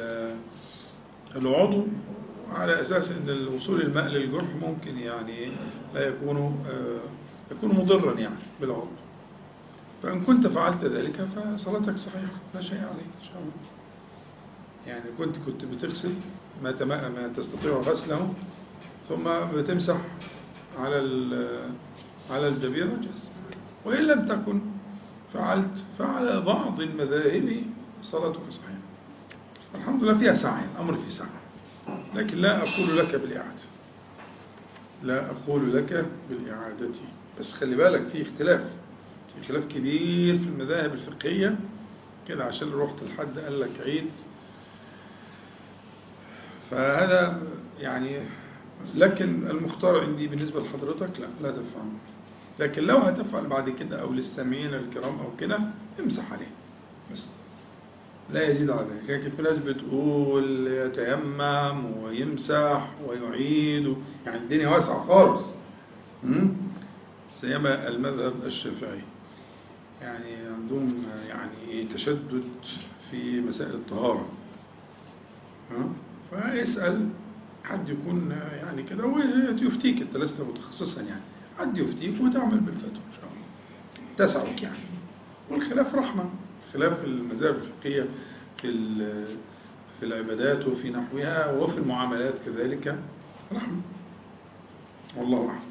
العضو على أساس أن وصول الماء للجرح ممكن يعني لا يكون يكون مضرا يعني بالعضو فإن كنت فعلت ذلك فصلاتك صحيحة لا شيء عليك إن شاء الله يعني كنت كنت بتغسل ما ما تستطيع غسله ثم بتمسح على على الجبيرة جاز وإن لم تكن فعلت فعلى بعض المذاهب صلاتك صحيحة الحمد لله فيها سعي الأمر فيه سعي لكن لا أقول لك بالإعادة لا أقول لك بالإعادة بس خلي بالك في اختلاف في خلاف كبير في المذاهب الفقهية كده عشان رحت لحد قال لك عيد فهذا يعني لكن المختار عندي بالنسبة لحضرتك لا لا تفعل لكن لو هتفعل بعد كده أو للسامعين الكرام أو كده امسح عليه بس لا يزيد على ذلك لكن في ناس بتقول يتيمم ويمسح ويعيد يعني الدنيا واسعة خالص سيما المذهب الشافعي يعني عندهم يعني تشدد في مسائل الطهارة ها؟ فيسأل حد يكون يعني كده ويفتيك انت لست متخصصا يعني حد يفتيك وتعمل بالفتوى ان شاء الله تسعك يعني والخلاف رحمة خلاف المذاهب الفقهية في ال- في العبادات وفي نحوها وفي المعاملات كذلك رحمة والله أعلم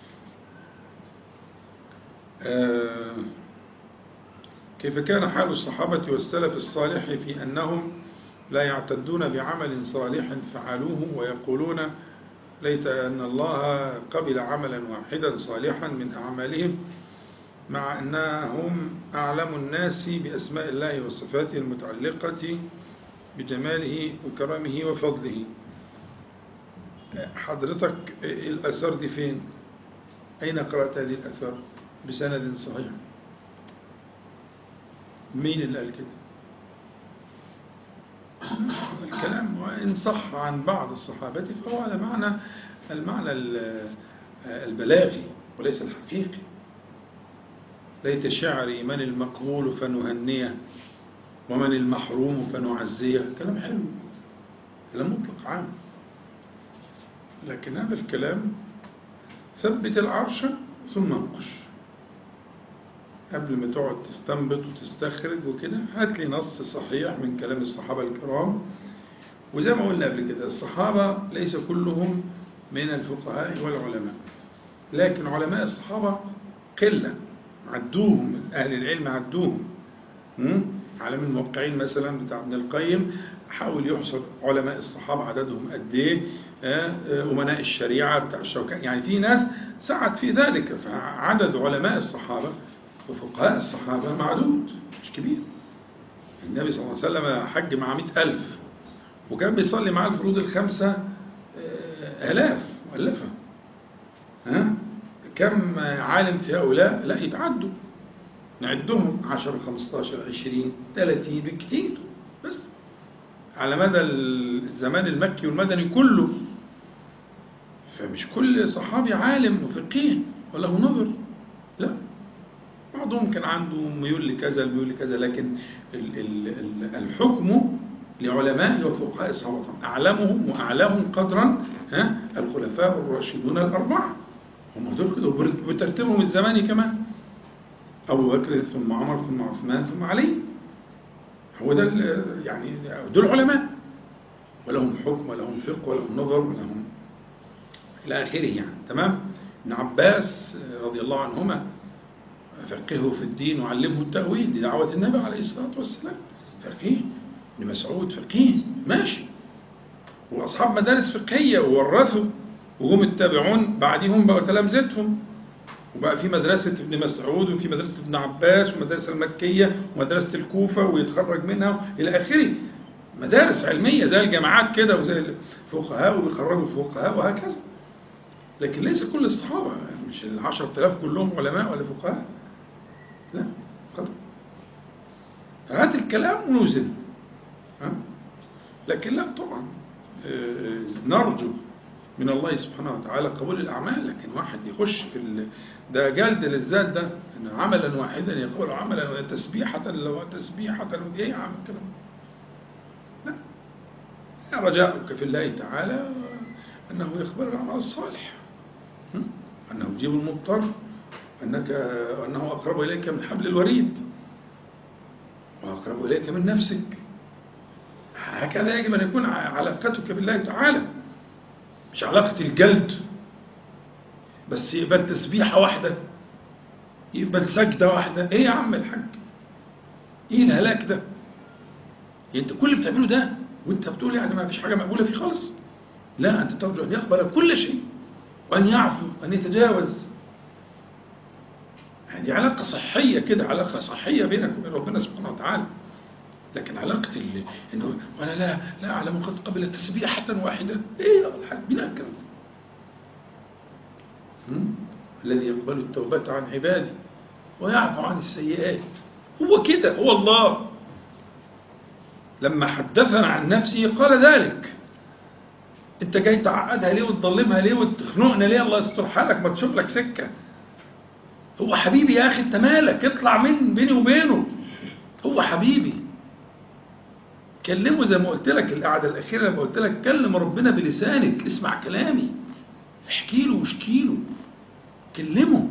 آه، كيف كان حال الصحابة والسلف الصالح في أنهم لا يعتدون بعمل صالح فعلوه ويقولون ليت أن الله قبل عملا واحدا صالحا من أعمالهم مع أنهم أعلم الناس بأسماء الله وصفاته المتعلقة بجماله وكرمه وفضله حضرتك الأثر دي فين أين قرأت هذه الأثر بسند صحيح مين اللي قال كده الكلام وإن صح عن بعض الصحابة فهو على معنى المعنى ال- البلاغي وليس الحقيقي ليت شعري من المقبول فنهنيه ومن المحروم فنعزيه كلام حلو كلام مطلق عام لكن هذا الكلام ثبت العرش ثم انقش قبل ما تقعد تستنبط وتستخرج وكده هات لي نص صحيح من كلام الصحابة الكرام وزي ما قلنا قبل كده الصحابة ليس كلهم من الفقهاء والعلماء لكن علماء الصحابة قلة عدوهم أهل العلم عدوهم م? على من الموقعين مثلا بتاع ابن القيم حاول يحصر علماء الصحابة عددهم قد ايه آه، آه، أمناء الشريعة بتاع الشوكان يعني في ناس سعد في ذلك فعدد علماء الصحابة وفقهاء الصحابة معدود مش كبير النبي صلى الله عليه وسلم حج مع مئة ألف وكان بيصلي مع الفروض الخمسة آه، آلاف مؤلفة ها كم عالم في هؤلاء لا يتعدوا نعدهم 10 15 20 30 بالكثير بس على مدى الزمان المكي والمدني كله فمش كل صحابي عالم وفقيه وله نظر لا بعضهم كان عنده ميول لكذا ميول لكذا لكن ال- ال- ال- الحكم لعلماء وفقهاء الصحابة أعلمهم وأعلاهم قدرا ها الخلفاء الراشدون الأربعة هم دول كده وبترتيبهم الزماني كمان أبو بكر ثم عمر ثم عثمان ثم علي هو ده ال- يعني دول علماء ولهم حكم ولهم فقه ولهم نظر ولهم إلى آخره يعني تمام ابن عباس رضي الله عنهما فقهه في الدين وعلمه التأويل دي دعوة النبي عليه الصلاة والسلام فقيه ابن مسعود فقيه ماشي وأصحاب مدارس فقهية وورثوا وجم التابعون بعدهم بقوا تلامذتهم وبقى في مدرسة ابن مسعود وفي مدرسة ابن عباس ومدرسة المكية ومدرسة الكوفة ويتخرج منها إلى آخره مدارس علمية زي الجامعات كده وزي الفقهاء وبيخرجوا فقهاء وهكذا لكن ليس كل الصحابة يعني مش العشر تلاف كلهم علماء ولا فقهاء لا خطأ فهات الكلام ونوزن ها؟ لكن لا طبعا آه، نرجو من الله سبحانه وتعالى قبول الأعمال لكن واحد يخش في ال... ده جلد للذات ده إن عملا واحدا يقول عملا ولا تسبيحة لو تسبيحة ايه يا عم الكلام لا يا رجاؤك في الله تعالى أنه يخبر العمل الصالح م? أنه يجيب المضطر أنك أنه أقرب إليك من حبل الوريد وأقرب إليك من نفسك هكذا يجب أن يكون علاقتك بالله تعالى مش علاقة الجلد بس يقبل تسبيحة واحدة يقبل سجدة واحدة ايه يا عم الحاج ايه الهلاك ده انت كل اللي بتعمله ده وانت بتقول يعني ما فيش حاجة مقبولة فيه خالص لا انت ترجو ان يقبل كل شيء وان يعفو وان يتجاوز هذه علاقة صحية كده علاقة صحية بينك وبين ربنا سبحانه وتعالى لكن علاقة اللي انه وانا لا لا اعلم قد قبل تسبيحة واحدة ايه يا الحاج مين قال الكلام ده؟ هم؟ الذي يقبل التوبة عن عباده ويعفو عن السيئات هو كده هو الله لما حدثنا عن نفسه قال ذلك انت جاي تعقدها ليه وتظلمها ليه وتخنقنا ليه الله يستر حالك ما تشوف لك سكة هو حبيبي يا أخي أنت مالك اطلع من بيني وبينه هو حبيبي كلمه زي ما قلت لك القعدة الأخيرة لما قلت لك كلم ربنا بلسانك اسمع كلامي احكي له واشكي له كلمه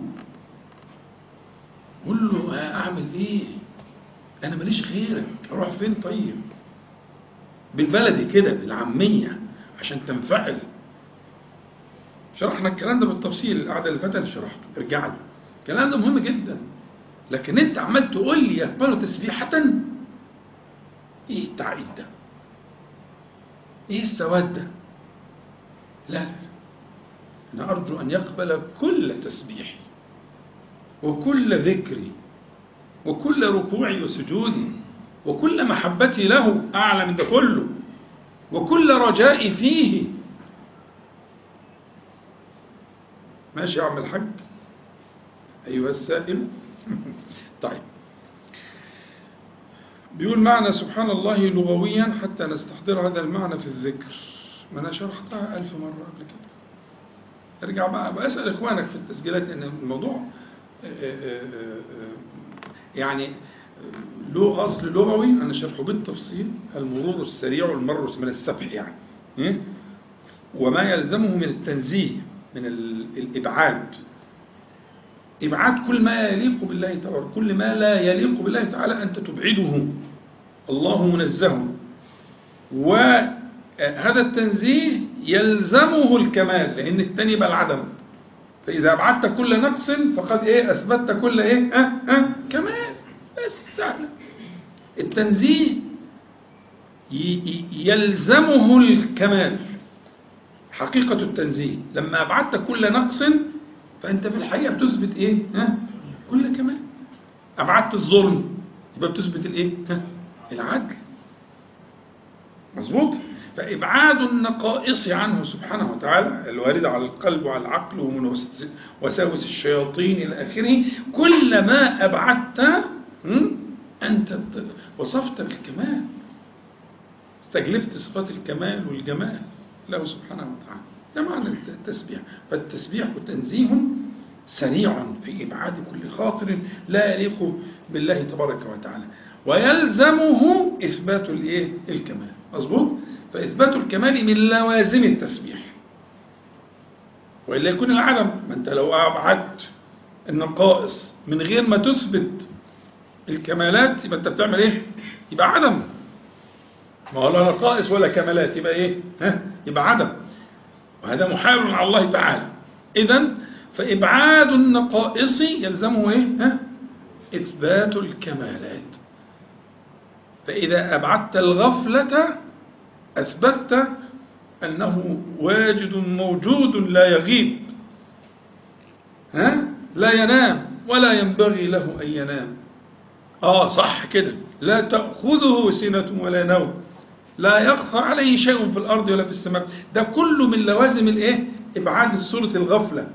قول له أعمل إيه أنا ماليش غيرك أروح فين طيب بالبلدي كده بالعامية عشان تنفعل شرحنا الكلام ده بالتفصيل القعدة اللي فاتت اللي شرحته ارجع له الكلام ده مهم جدا لكن انت عمال تقول لي يقبلوا تسبيحة ايه التعقيد ده ايه السواد ده لا لا انا ارجو ان يقبل كل تسبيحي وكل ذكري وكل ركوعي وسجودي وكل محبتي له اعلى من ده كله وكل رجائي فيه ماشي يا عم الحاج أيها السائل طيب بيقول معنى سبحان الله لغويا حتى نستحضر هذا المعنى في الذكر ما أنا شرحتها ألف مرة قبل كده ارجع بقى بسأل إخوانك في التسجيلات إن الموضوع يعني له أصل لغوي أنا شرحه بالتفصيل المرور السريع والمر من السبح يعني وما يلزمه من التنزيه من الإبعاد إبعاد كل ما يليق بالله تعالى كل ما لا يليق بالله تعالى أنت تبعده الله منزه وهذا التنزيه يلزمه الكمال لأن الثاني يبقى العدم فإذا أبعدت كل نقص فقد إيه أثبتت كل إيه ها ها كمال بس سهلة التنزيه يلزمه الكمال حقيقة التنزيه لما أبعدت كل نقص فأنت في الحقيقة بتثبت إيه؟ ها؟ كل كمال أبعدت الظلم يبقى بتثبت الإيه؟ ها؟ العدل مظبوط؟ فإبعاد النقائص عنه سبحانه وتعالى الواردة على القلب وعلى العقل ومن وساوس الشياطين إلى آخره كلما أبعدت أنت وصفت بالكمال استجلبت صفات الكمال والجمال له سبحانه وتعالى ده معنى التسبيح فالتسبيح تنزيه سريع في إبعاد كل خاطر لا يليق بالله تبارك وتعالى ويلزمه إثبات الإيه؟ الكمال مظبوط فإثبات الكمال من لوازم التسبيح وإلا يكون العدم ما أنت لو أبعدت النقائص من غير ما تثبت الكمالات يبقى أنت بتعمل إيه؟ يبقى عدم ما هو لا نقائص ولا كمالات يبقى إيه؟ ها؟ يبقى عدم وهذا محال على الله تعالى إذا فإبعاد النقائص يلزمه إيه؟ ها؟ إثبات الكمالات فإذا أبعدت الغفلة أثبتت أنه واجد موجود لا يغيب ها؟ لا ينام ولا ينبغي له أن ينام آه صح كده لا تأخذه سنة ولا نوم لا يخفى عليه شيء في الأرض ولا في السماء ده كله من لوازم الإيه؟ إبعاد صورة الغفلة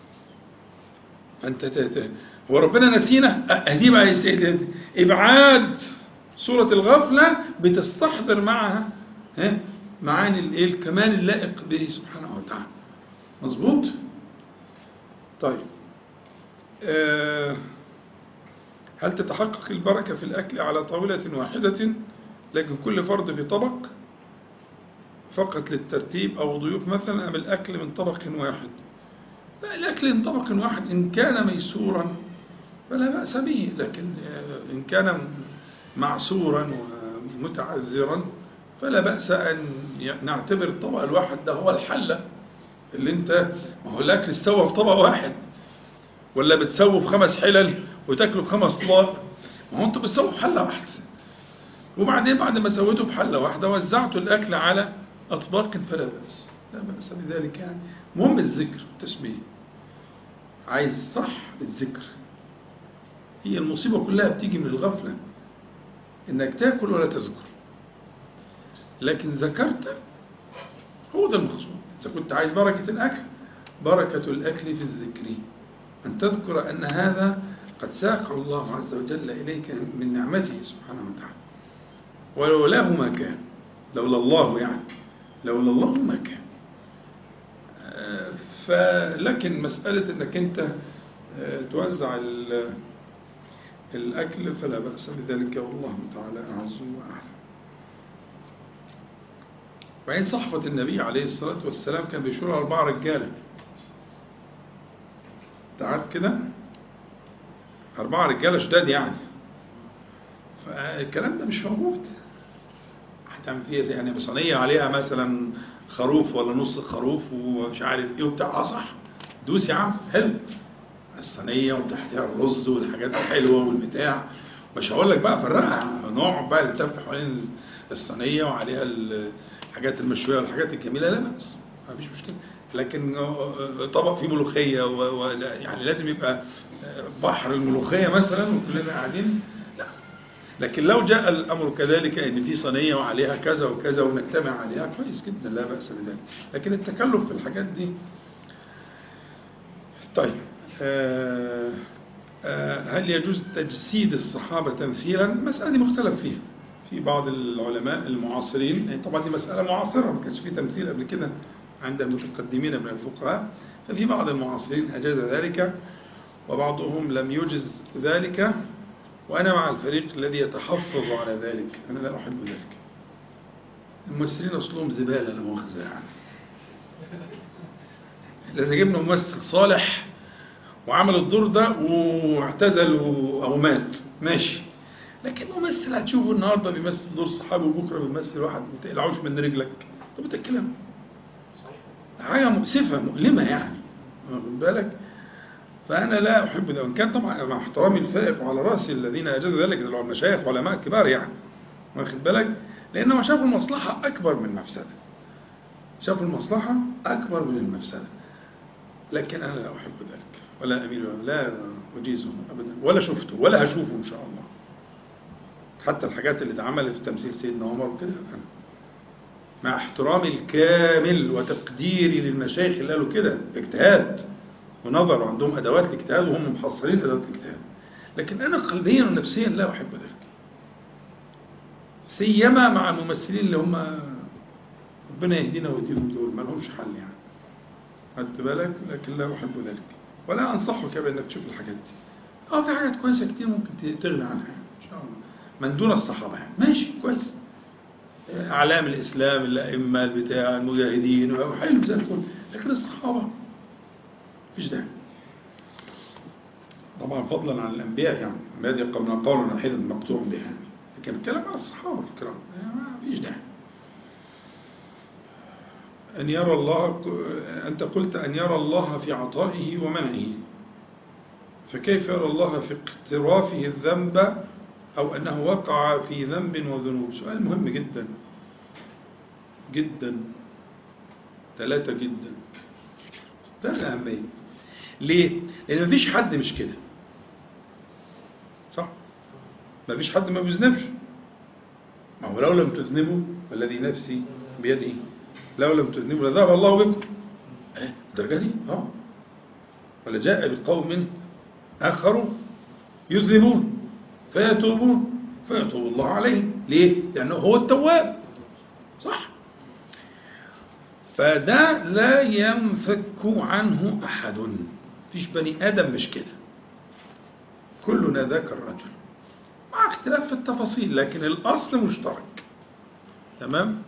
فأنت تت... هو ربنا نسينا أهدي بقى يستهدف إبعاد صورة الغفلة بتستحضر معها ها؟ معاني الإيه؟ الكمال اللائق به سبحانه وتعالى مظبوط طيب أه هل تتحقق البركة في الأكل على طاولة واحدة لكن كل فرد في طبق فقط للترتيب أو ضيوف مثلا أم الأكل من طبق واحد لا الأكل من طبق واحد إن كان ميسورا فلا بأس به لكن إن كان معسورا ومتعذرا فلا بأس أن نعتبر الطبق الواحد ده هو الحلة اللي انت ما هو الأكل تسوى في طبق واحد ولا بتسوي في خمس حلل وتاكلوا في خمس طباق ما هو انتوا بتسووا في حلة واحدة وبعدين بعد ما سويته بحلة واحدة وزعتوا الأكل على أطباق فلا بأس لا بأس بذلك يعني مهم الذكر والتسبيح عايز صح الذكر هي المصيبة كلها بتيجي من الغفلة إنك تاكل ولا تذكر لكن ذكرت هو ده المقصود إذا كنت عايز بركة الأكل بركة الأكل في الذكر أن تذكر أن هذا قد ساق الله عز وجل إليك من نعمته سبحانه وتعالى ولولاه ما كان لولا الله يعني لولا الله ما كان فلكن مسألة أنك أنت آه، توزع ال- الأكل فلا بأس بذلك والله تعالى أعز وأعلم وبعدين صحبة النبي عليه الصلاة والسلام كان بيشورها أربعة رجالة أنت عارف كده؟ أربعة رجالة شداد يعني فالكلام ده مش موجود هتعمل فيها زي يعني صينية عليها مثلا خروف ولا نص خروف ومش عارف ايه وبتاع اه صح دوس يا عم حلو الصينية وتحتها الرز والحاجات الحلوة والبتاع مش هقول لك بقى فرقها نوع بقى اللي تفتح حوالين الصينية وعليها الحاجات المشوية والحاجات الجميلة لا بأس ما فيش مشكلة لكن طبق فيه ملوخية و... و... يعني لازم يبقى بحر الملوخية مثلا وكلنا قاعدين لا لكن لو جاء الأمر كذلك أن في صينية وعليها كذا وكذا ونجتمع عليها كويس جدا لا بأس بذلك لكن التكلف في الحاجات دي طيب آه آه هل يجوز تجسيد الصحابة تمثيلا مسألة دي مختلف فيها في بعض العلماء المعاصرين يعني طبعا دي مسألة معاصرة ما كانش في تمثيل قبل كده عند المتقدمين من الفقهاء ففي بعض المعاصرين أجاز ذلك وبعضهم لم يجز ذلك وأنا مع الفريق الذي يتحفظ على ذلك أنا لا أحب ذلك الممثلين أصلهم زبالة لا مؤاخذة يعني إذا جبنا ممثل صالح وعمل الدور ده واعتزل أو مات ماشي لكن ممثل هتشوفه النهارده بيمثل دور صحابي وبكره بيمثل واحد ما تقلعوش من رجلك طب انت الكلام حاجه مؤسفه مؤلمه يعني واخد بالك فانا لا احب ده وان كان طبعا مع احترامي الفائق وعلى راسي الذين اجازوا ذلك المشايخ علماء كبار يعني واخد بالك لانهم شافوا المصلحه اكبر من المفسده شافوا المصلحه اكبر من المفسده لكن انا لا احب ذلك ولا اميل لا اجيزه ابدا ولا شفته ولا هشوفه ان شاء الله حتى الحاجات اللي اتعملت في تمثيل سيدنا عمر وكده أنا مع احترامي الكامل وتقديري للمشايخ اللي قالوا كده اجتهاد ونظر عندهم ادوات الاجتهاد وهم محصلين ادوات الاجتهاد لكن انا قلبيا ونفسيا لا احب ذلك سيما مع الممثلين اللي هم ربنا يهدينا ويهديهم دول ما لهمش حل يعني خدت بالك لكن لا احب ذلك ولا انصحك بانك تشوف الحاجات دي اه في حاجات كويسه كتير ممكن تغني عنها ان شاء الله من دون الصحابة يعني ماشي كويس أعلام الإسلام الأئمة البتاع المجاهدين حلو زي الفل لكن الصحابة مفيش داعي طبعا فضلا عن الأنبياء يعني ما يبقى من قول واحدا مقطوع بها لكن الكلام على الصحابة الكرام ما فيش داعي أن يرى الله أنت قلت أن يرى الله في عطائه ومنعه فكيف يرى الله في اقترافه الذنب أو أنه وقع في ذنب وذنوب سؤال مهم جدا جدا ثلاثة جدا ثلاثة أهمية ليه؟ لأن مفيش حد مش كده صح؟ مفيش حد ما بيذنبش ما هو لو لم تذنبوا والذي نفسي بيده لو لم تذنبوا لذهب الله بكم ايه الدرجة دي؟ اه ولا جاء بقوم آخرون يذنبون فيتوبون فيتوب الله عليهم ليه؟ لأنه هو التواب صح فده لا ينفك عنه أحد فيش بني آدم مش كده كلنا ذاك الرجل مع اختلاف في التفاصيل لكن الأصل مشترك تمام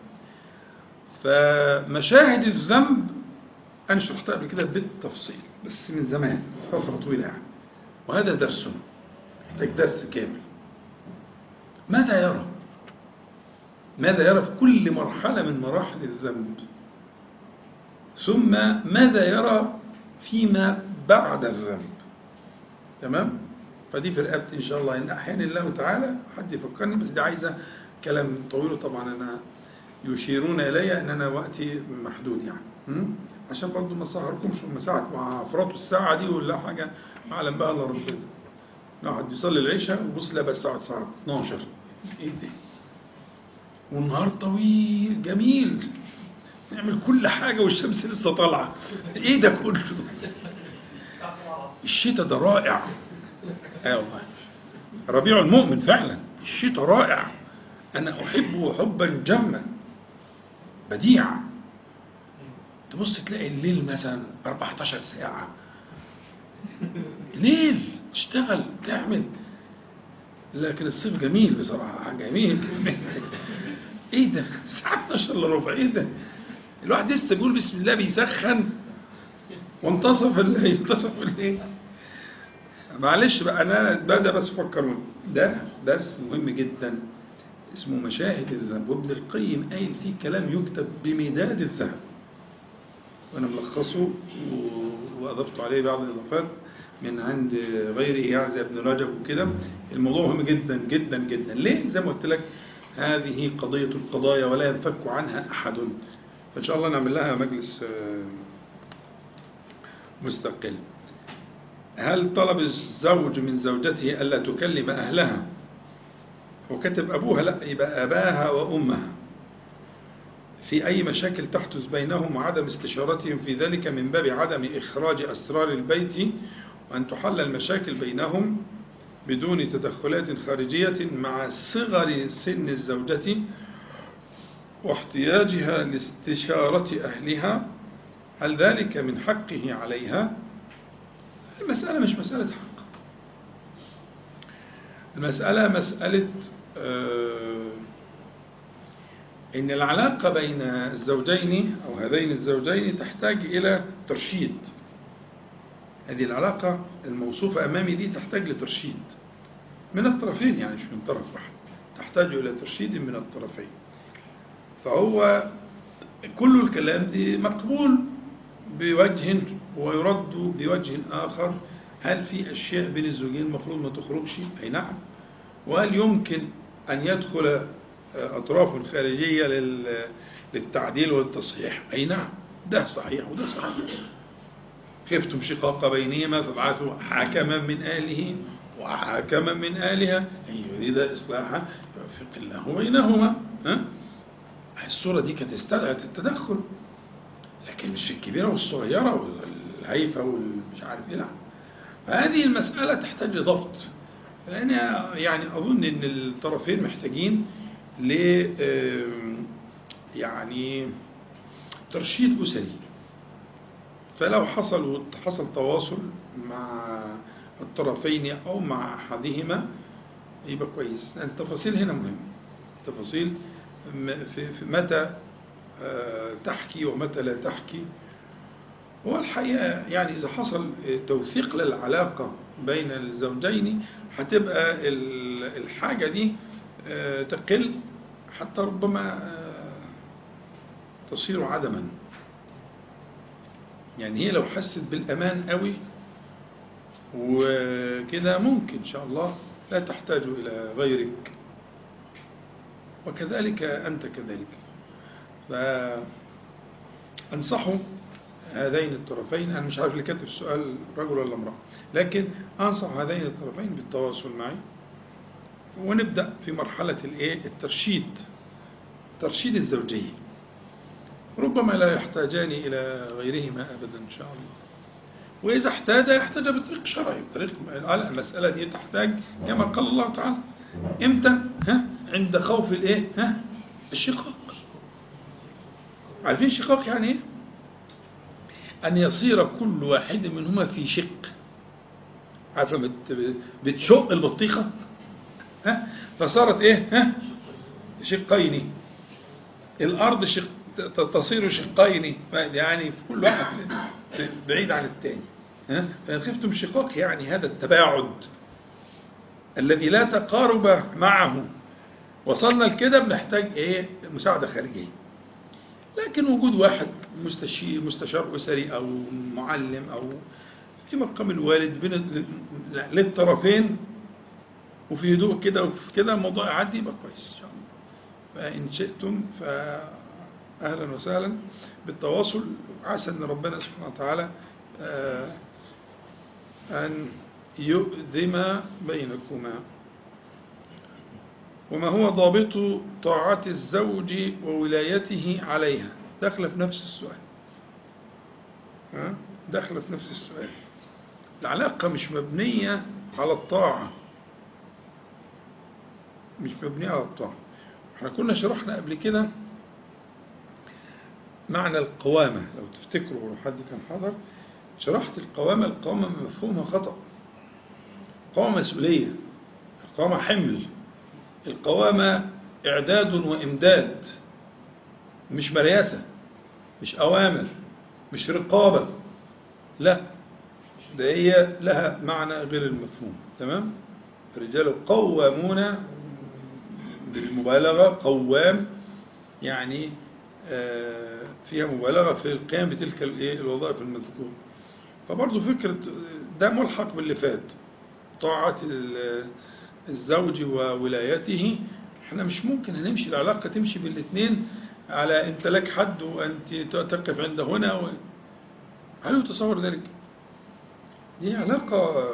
فمشاهد الذنب أنا شرحتها قبل كده بالتفصيل بس من زمان فترة طويلة يعني وهذا درسنا محتاج درس كامل ماذا يرى ماذا يرى في كل مرحلة من مراحل الذنب ثم ماذا يرى فيما بعد الذنب تمام فدي في رقبتي ان شاء الله ان احيانا الله تعالى حد يفكرني بس دي عايزه كلام طويل طبعا انا يشيرون الي ان انا وقتي محدود يعني م? عشان برضو ما اسهركمش وما ساعه مع افراط الساعه دي ولا حاجه اعلم بقى الا ربنا واحد بيصلي العشاء وبص لا بس الساعه 9 12 ايه ده والنهار طويل جميل نعمل كل حاجة والشمس لسه طالعة ايه ده كله الشتاء ده رائع اي والله ربيع المؤمن فعلا الشتاء رائع انا احبه حبا جما بديع تبص تلاقي الليل مثلا 14 ساعة ليل تشتغل تعمل لكن الصيف جميل بصراحة جميل ايه ده الساعة 12 الا ربع ايه ده الواحد لسه بيقول بسم الله بيسخن وانتصف الليل انتصف الليل معلش بقى انا ده بس فكروني ده درس مهم جدا اسمه مشاهد الذهب وابن القيم قايل فيه كلام يكتب بمداد الذهب وانا ملخصه و- واضفت عليه بعض الاضافات من عند غيره يعني زي ابن رجب وكده الموضوع مهم جدا جدا جدا ليه زي ما قلت لك هذه قضية القضايا ولا ينفك عنها أحد فإن شاء الله نعمل لها مجلس آه، مستقل هل طلب الزوج من زوجته ألا تكلم أهلها هو كتب أبوها لا يبقى أباها وأمها في أي مشاكل تحدث بينهم وعدم استشارتهم في ذلك من باب عدم إخراج أسرار البيت وأن تحل المشاكل بينهم بدون تدخلات خارجية مع صغر سن الزوجة واحتياجها لاستشارة أهلها هل ذلك من حقه عليها؟ المسألة مش مسألة حق المسألة مسألة آه، إن العلاقة بين الزوجين أو هذين الزوجين تحتاج إلى ترشيد هذه العلاقة الموصوفة أمامي دي تحتاج لترشيد من الطرفين يعني مش من طرف واحد تحتاج إلى ترشيد من الطرفين فهو كل الكلام دي مقبول بوجه ويرد بوجه آخر هل في أشياء بين الزوجين المفروض ما تخرجش أي نعم وهل يمكن أن يدخل أطراف خارجية لل- للتعديل والتصحيح أي نعم ده صحيح وده صحيح خفتم شقاق بينهما فابعثوا حكما من أهله وحكما من أهلها إن يريد إصلاحا يوفق الله بينهما ها؟ الصورة دي كانت استدعت التدخل لكن مش الكبيرة والصغيرة والهيفة والمش عارف ايه لا فهذه المسألة تحتاج لضبط فأنا يعني أظن أن الطرفين محتاجين ل آم، يعني ترشيد أسري فلو حصل حصل تواصل مع الطرفين أو مع أحدهما يبقى كويس التفاصيل هنا مهمة التفاصيل م- في في متى آه، تحكي ومتى لا تحكي هو الحقيقة يعني إذا حصل توثيق للعلاقة بين الزوجين هتبقى ال- الحاجة دي آه، تقل حتى ربما آه، تصير عدما يعني هي لو حست بالأمان قوي وكده ممكن إن شاء الله لا تحتاج إلى غيرك وكذلك أنت كذلك فأنصحوا هذين الطرفين أنا مش عارف اللي كاتب السؤال رجل ولا امرأة لكن أنصح هذين الطرفين بالتواصل معي ونبدأ في مرحلة الإيه الترشيد ترشيد الزوجية ربما لا يحتاجان إلى غيرهما أبدا إن شاء الله وإذا احتاج يحتاج بطريق شرعي بطريق قال المسألة دي تحتاج كما قال الله تعالى إمتى ها عند خوف الإيه ها الشقاق عارفين الشقاق يعني إيه أن يصير كل واحد منهما في شق عارف لما بت- بتشق البطيخة ها فصارت إيه ها شقين الأرض شق ت- تصير شقين يعني كل واحد في- بعيد عن الثاني ها فإن خفتم شقاق يعني هذا التباعد الذي لا تقارب معه وصلنا لكده بنحتاج ايه مساعدة خارجية لكن وجود واحد مستشير مستشار أسري أو معلم أو في مقام الوالد بين ال- للطرفين وفي هدوء كده وفي كده الموضوع يعدي يبقى كويس إن شاء الله فإن شئتم فأهلا وسهلا بالتواصل عسى أن ربنا سبحانه وتعالى آه، أن يؤذم بينكما وما هو ضابط طاعة الزوج وولايته عليها داخل في نفس السؤال ها؟ داخل في نفس السؤال العلاقة مش مبنية على الطاعة مش مبنية على الطاعة احنا كنا شرحنا قبل كده معنى القوامة لو تفتكروا لو حد كان حضر شرحت القوامة القوامة مفهومها خطأ القوامة مسؤولية القوامة حمل القوامة إعداد وإمداد مش مرياسة مش أوامر مش رقابة لا ده هي لها معنى غير المفهوم تمام الرجال قوامون بالمبالغة قوام يعني آه، فيها مبالغة في القيام بتلك الإيه؟ الوظائف المذكورة فبرضه فكرة ده ملحق باللي فات طاعة ال- الزوج وولايته احنا مش ممكن هنمشي العلاقة تمشي بالاثنين على انت لك حد وانت تقف عند هنا و... هل يتصور ذلك؟ دي علاقة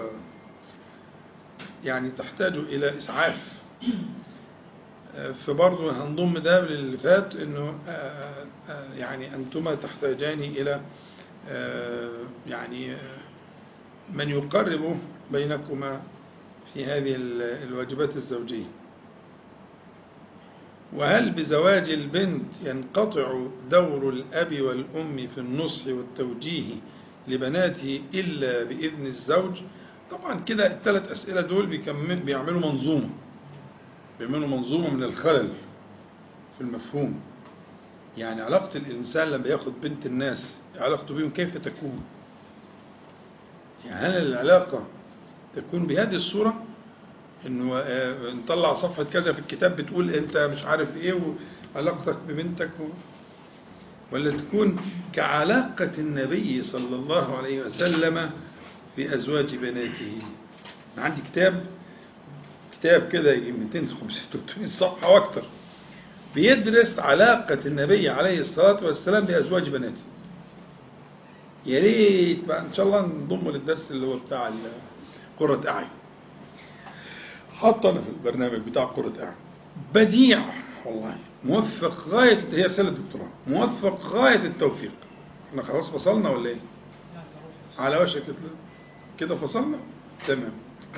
يعني تحتاج إلى إسعاف فبرضه هنضم ده للي فات انه آه، آه، يعني انتما تحتاجان الى آه، يعني آه، من يقرب بينكما في هذه ال- الواجبات الزوجيه وهل بزواج البنت ينقطع دور الاب والام في النصح والتوجيه لبناته الا باذن الزوج طبعا كده الثلاث اسئله دول بيكمل بيعملوا منظومه بيعملوا منظومة من الخلل في المفهوم يعني علاقة الإنسان لما ياخد بنت الناس علاقته بهم كيف تكون يعني هل العلاقة تكون بهذه الصورة انه آه، نطلع صفحة كذا في الكتاب بتقول انت مش عارف ايه وعلاقتك ببنتك و... ولا تكون كعلاقة النبي صلى الله عليه وسلم بأزواج بناته أنا عندي كتاب كتاب كده يجي 200 500 300 صفحة وأكثر بيدرس علاقة النبي عليه الصلاة والسلام بأزواج بناته يا ريت بقى إن شاء الله نضمه للدرس اللي هو بتاع ال- قرة أعين حط أنا في البرنامج بتاع قرة أعين بديع والله موفق غاية هي رسالة دكتوراه موفق غاية التوفيق احنا خلاص فصلنا ولا ايه؟ على وشك كده فصلنا؟ تمام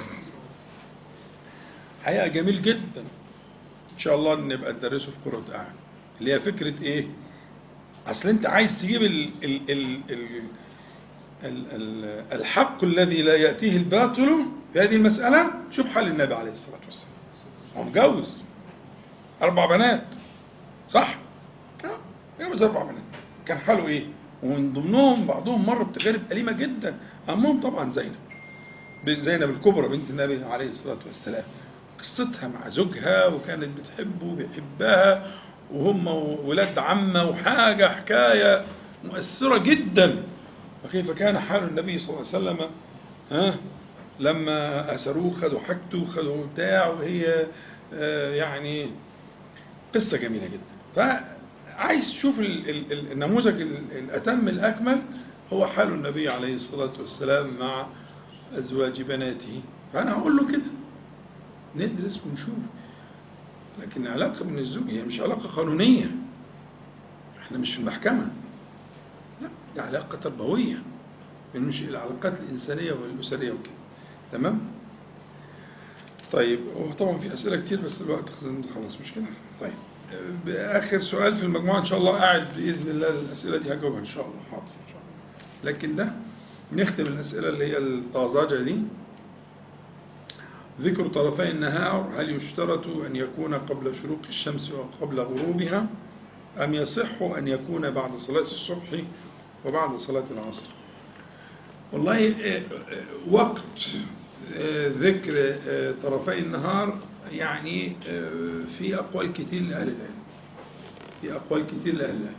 حقيقة جميل جدا ان شاء الله نبقى ندرسه في قرة اعين اللي هي فكرة ايه اصل انت عايز تجيب ال ال ال ال ال ال الحق الذي لا يأتيه الباطل في هذه المسألة شوف حال النبي عليه الصلاة والسلام هو متجوز أربع بنات صح؟ آه، جوز أربع بنات كان حاله إيه؟ ومن ضمنهم بعضهم مر بتجارب أليمة جدا أهمهم طبعا زينب بنت زينب الكبرى بنت النبي عليه الصلاة والسلام قصتها مع زوجها وكانت بتحبه وبيحبها وهم ولاد عمة وحاجة حكاية مؤثرة جدا وكيف كان حال النبي صلى الله عليه وسلم ها لما أسروه خدوا حاجته خدوا بتاع وهي آه، يعني قصة جميلة جدا فعايز تشوف ال- ال- ال- النموذج ال- الأتم الأكمل هو حال النبي عليه الصلاة والسلام مع أزواج بناته فأنا هقول له كده ندرس ونشوف لكن العلاقة بين الزوج هي مش علاقة قانونية احنا مش في المحكمة لا دي علاقة تربوية مش العلاقات الإنسانية والأسرية وكده تمام طيب هو طبعا في أسئلة كتير بس الوقت خلاص مش كده طيب آه، آخر سؤال في المجموعة إن شاء الله قاعد بإذن الله الأسئلة دي هجاوبها إن شاء الله حاضر إن شاء الله لكن ده نختم الأسئلة اللي هي الطازجة دي ذكر طرفي النهار هل يشترط أن يكون قبل شروق الشمس وقبل غروبها أم يصح أن يكون بعد صلاة الصبح وبعد صلاة العصر والله آه، آه، وقت آه، ذكر آه، طرفي النهار يعني آه، في أقوال كتير لأهل العلم في أقوال كتير لأهل العلم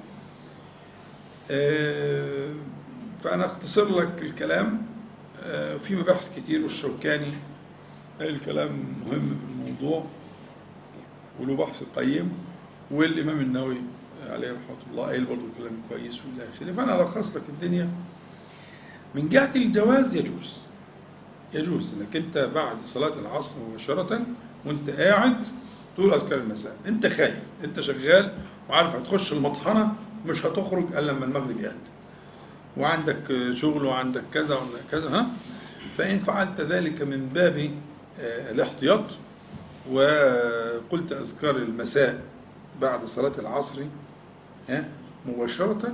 آه، فأنا أختصر لك الكلام آه، في مباحث كتير والشوكاني قال الكلام مهم في الموضوع وله بحث قيم والإمام النووي عليه رحمة الله قال برضه كلام كويس والى آخره فأنا ألخص لك الدنيا من جهة الجواز يجوز يجوز انك انت بعد صلاة العصر مباشرة وانت قاعد تقول اذكار المساء انت خايف انت شغال وعارف هتخش المطحنة مش هتخرج الا لما المغرب يأتي وعندك شغل وعندك كذا وعندك كذا ها فإن فعلت ذلك من باب آه، الاحتياط وقلت أذكار المساء بعد صلاة العصر ها مباشرة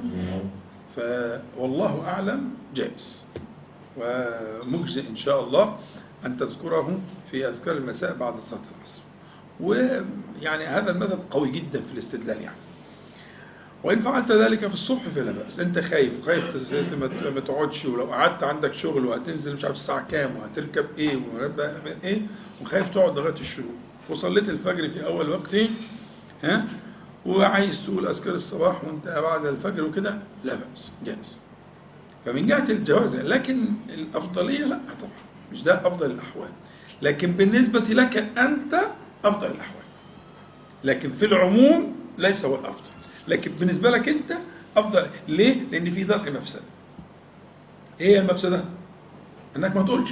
فوالله أعلم جائز ومجزئ إن شاء الله أن تذكره في أذكار المساء بعد صلاة العصر ويعني هذا المذهب قوي جدا في الاستدلال يعني وإن فعلت ذلك في الصبح فلا بأس أنت خايف خايف تز- ما- ما تقعدش ولو قعدت عندك شغل وهتنزل مش عارف الساعة كام وهتركب إيه وهتبقى إيه وخايف تقعد لغاية الشروق وصليت الفجر في أول وقته ها وعايز تقول أذكار الصباح وأنت بعد الفجر وكده لا بأس جائز فمن جهة الجواز لكن الأفضلية لا طبعا مش ده أفضل الأحوال لكن بالنسبة لك أنت أفضل الأحوال لكن في العموم ليس هو الأفضل لكن بالنسبة لك أنت أفضل ليه؟ لأن في درء مفسدة إيه هي المفسدة؟ أنك ما تقولش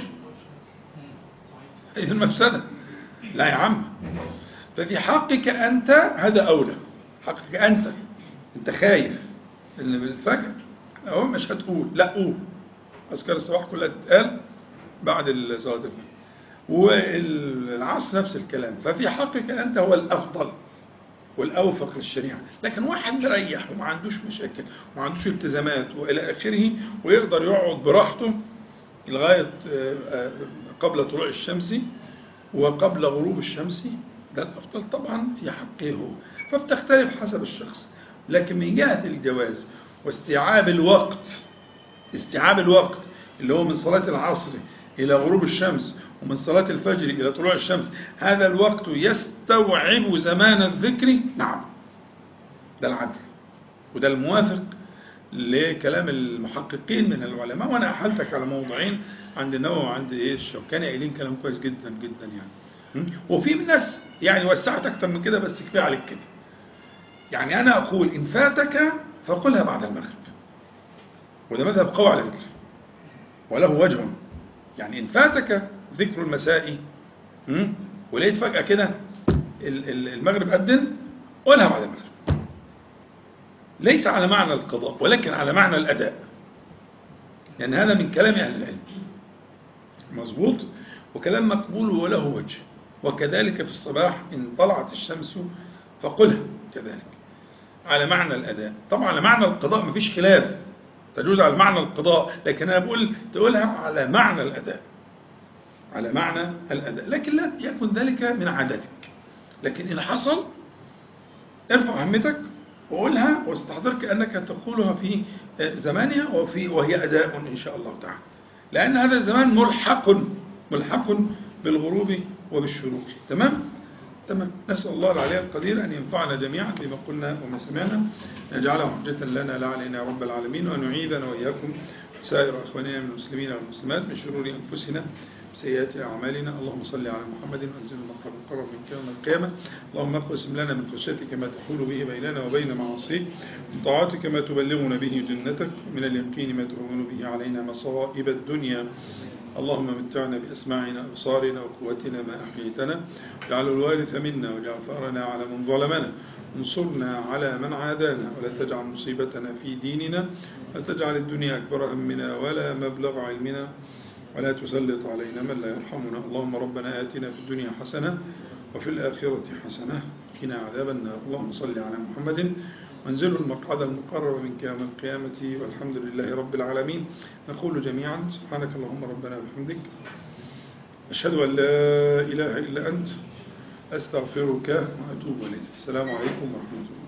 هي المفسدة لا يا عم ففي حقك أنت هذا أولى حقك أنت أنت خايف إن بالفجر أهو مش هتقول لا قول أذكار الصباح كلها تتقال بعد صلاة الفجر والعصر نفس الكلام ففي حقك أنت هو الأفضل والأوفق للشريعة لكن واحد مريح وما عندوش مشاكل وما عندوش التزامات وإلى آخره ويقدر يقعد براحته لغاية آه، آه، قبل طلوع الشمس وقبل غروب الشمس ده الأفضل طبعا في حقه هو فبتختلف حسب الشخص لكن من جهة الجواز واستيعاب الوقت استيعاب الوقت اللي هو من صلاة العصر إلى غروب الشمس ومن صلاة الفجر إلى طلوع الشمس هذا الوقت يستوعب زمان الذكر نعم ده العدل وده الموافق لكلام المحققين من العلماء وانا احلتك على موضوعين عند النووي وعند ايه الشوكاني قايلين كلام كويس جدا جدا يعني م? وفي ناس يعني وسعت اكتر من كده بس كفايه عليك كده يعني انا اقول ان فاتك فقلها بعد المغرب وده مذهب قوي على فكره وله وجه يعني ان فاتك ذكر المساء م? ولقيت فجاه كده ال- ال- المغرب أذن قولها بعد المغرب ليس على معنى القضاء ولكن على معنى الأداء لأن هذا من كلام أهل العلم مظبوط وكلام مقبول وله وجه وكذلك في الصباح إن طلعت الشمس فقلها كذلك على معنى الأداء طبعا على معنى القضاء مفيش خلاف تجوز على معنى القضاء لكن أنا بقول تقولها على معنى الأداء على معنى الأداء لكن لا يكن ذلك من عادتك لكن إن حصل ارفع همتك وقولها واستحضر كأنك تقولها في زمانها وفي وهي أداء إن شاء الله تعالى لأن هذا الزمان ملحق ملحق بالغروب وبالشروق تمام؟ تمام نسأل الله العلي القدير أن ينفعنا جميعا بما قلنا وما سمعنا يجعله حجة لنا لا علينا يا رب العالمين وأن يعيذنا وإياكم سائر أخواننا من المسلمين والمسلمات من شرور أنفسنا سيئات أعمالنا اللهم صل على محمد وأنزل المقام القرب من يوم القيامة اللهم اقسم لنا من خشيتك ما تحول به بيننا وبين معاصيك من طاعتك ما تبلغنا به جنتك ومن اليقين ما تهون به علينا مصائب الدنيا اللهم متعنا بأسماعنا وأبصارنا وقوتنا ما أحييتنا واجعل الوارث منا واجعل ثأرنا على من ظلمنا انصرنا على من عادانا ولا تجعل مصيبتنا في ديننا ولا تجعل الدنيا أكبر همنا ولا مبلغ علمنا ولا تسلط علينا من لا يرحمنا اللهم ربنا آتنا في الدنيا حسنة وفي الآخرة حسنة قنا عذاب النار اللهم صل على محمد وانزلوا المقعد المقرب منك يوم القيامة والحمد لله رب العالمين نقول جميعا سبحانك اللهم ربنا وبحمدك أشهد أن لا إله إلا أنت أستغفرك وأتوب إليك السلام عليكم ورحمة الله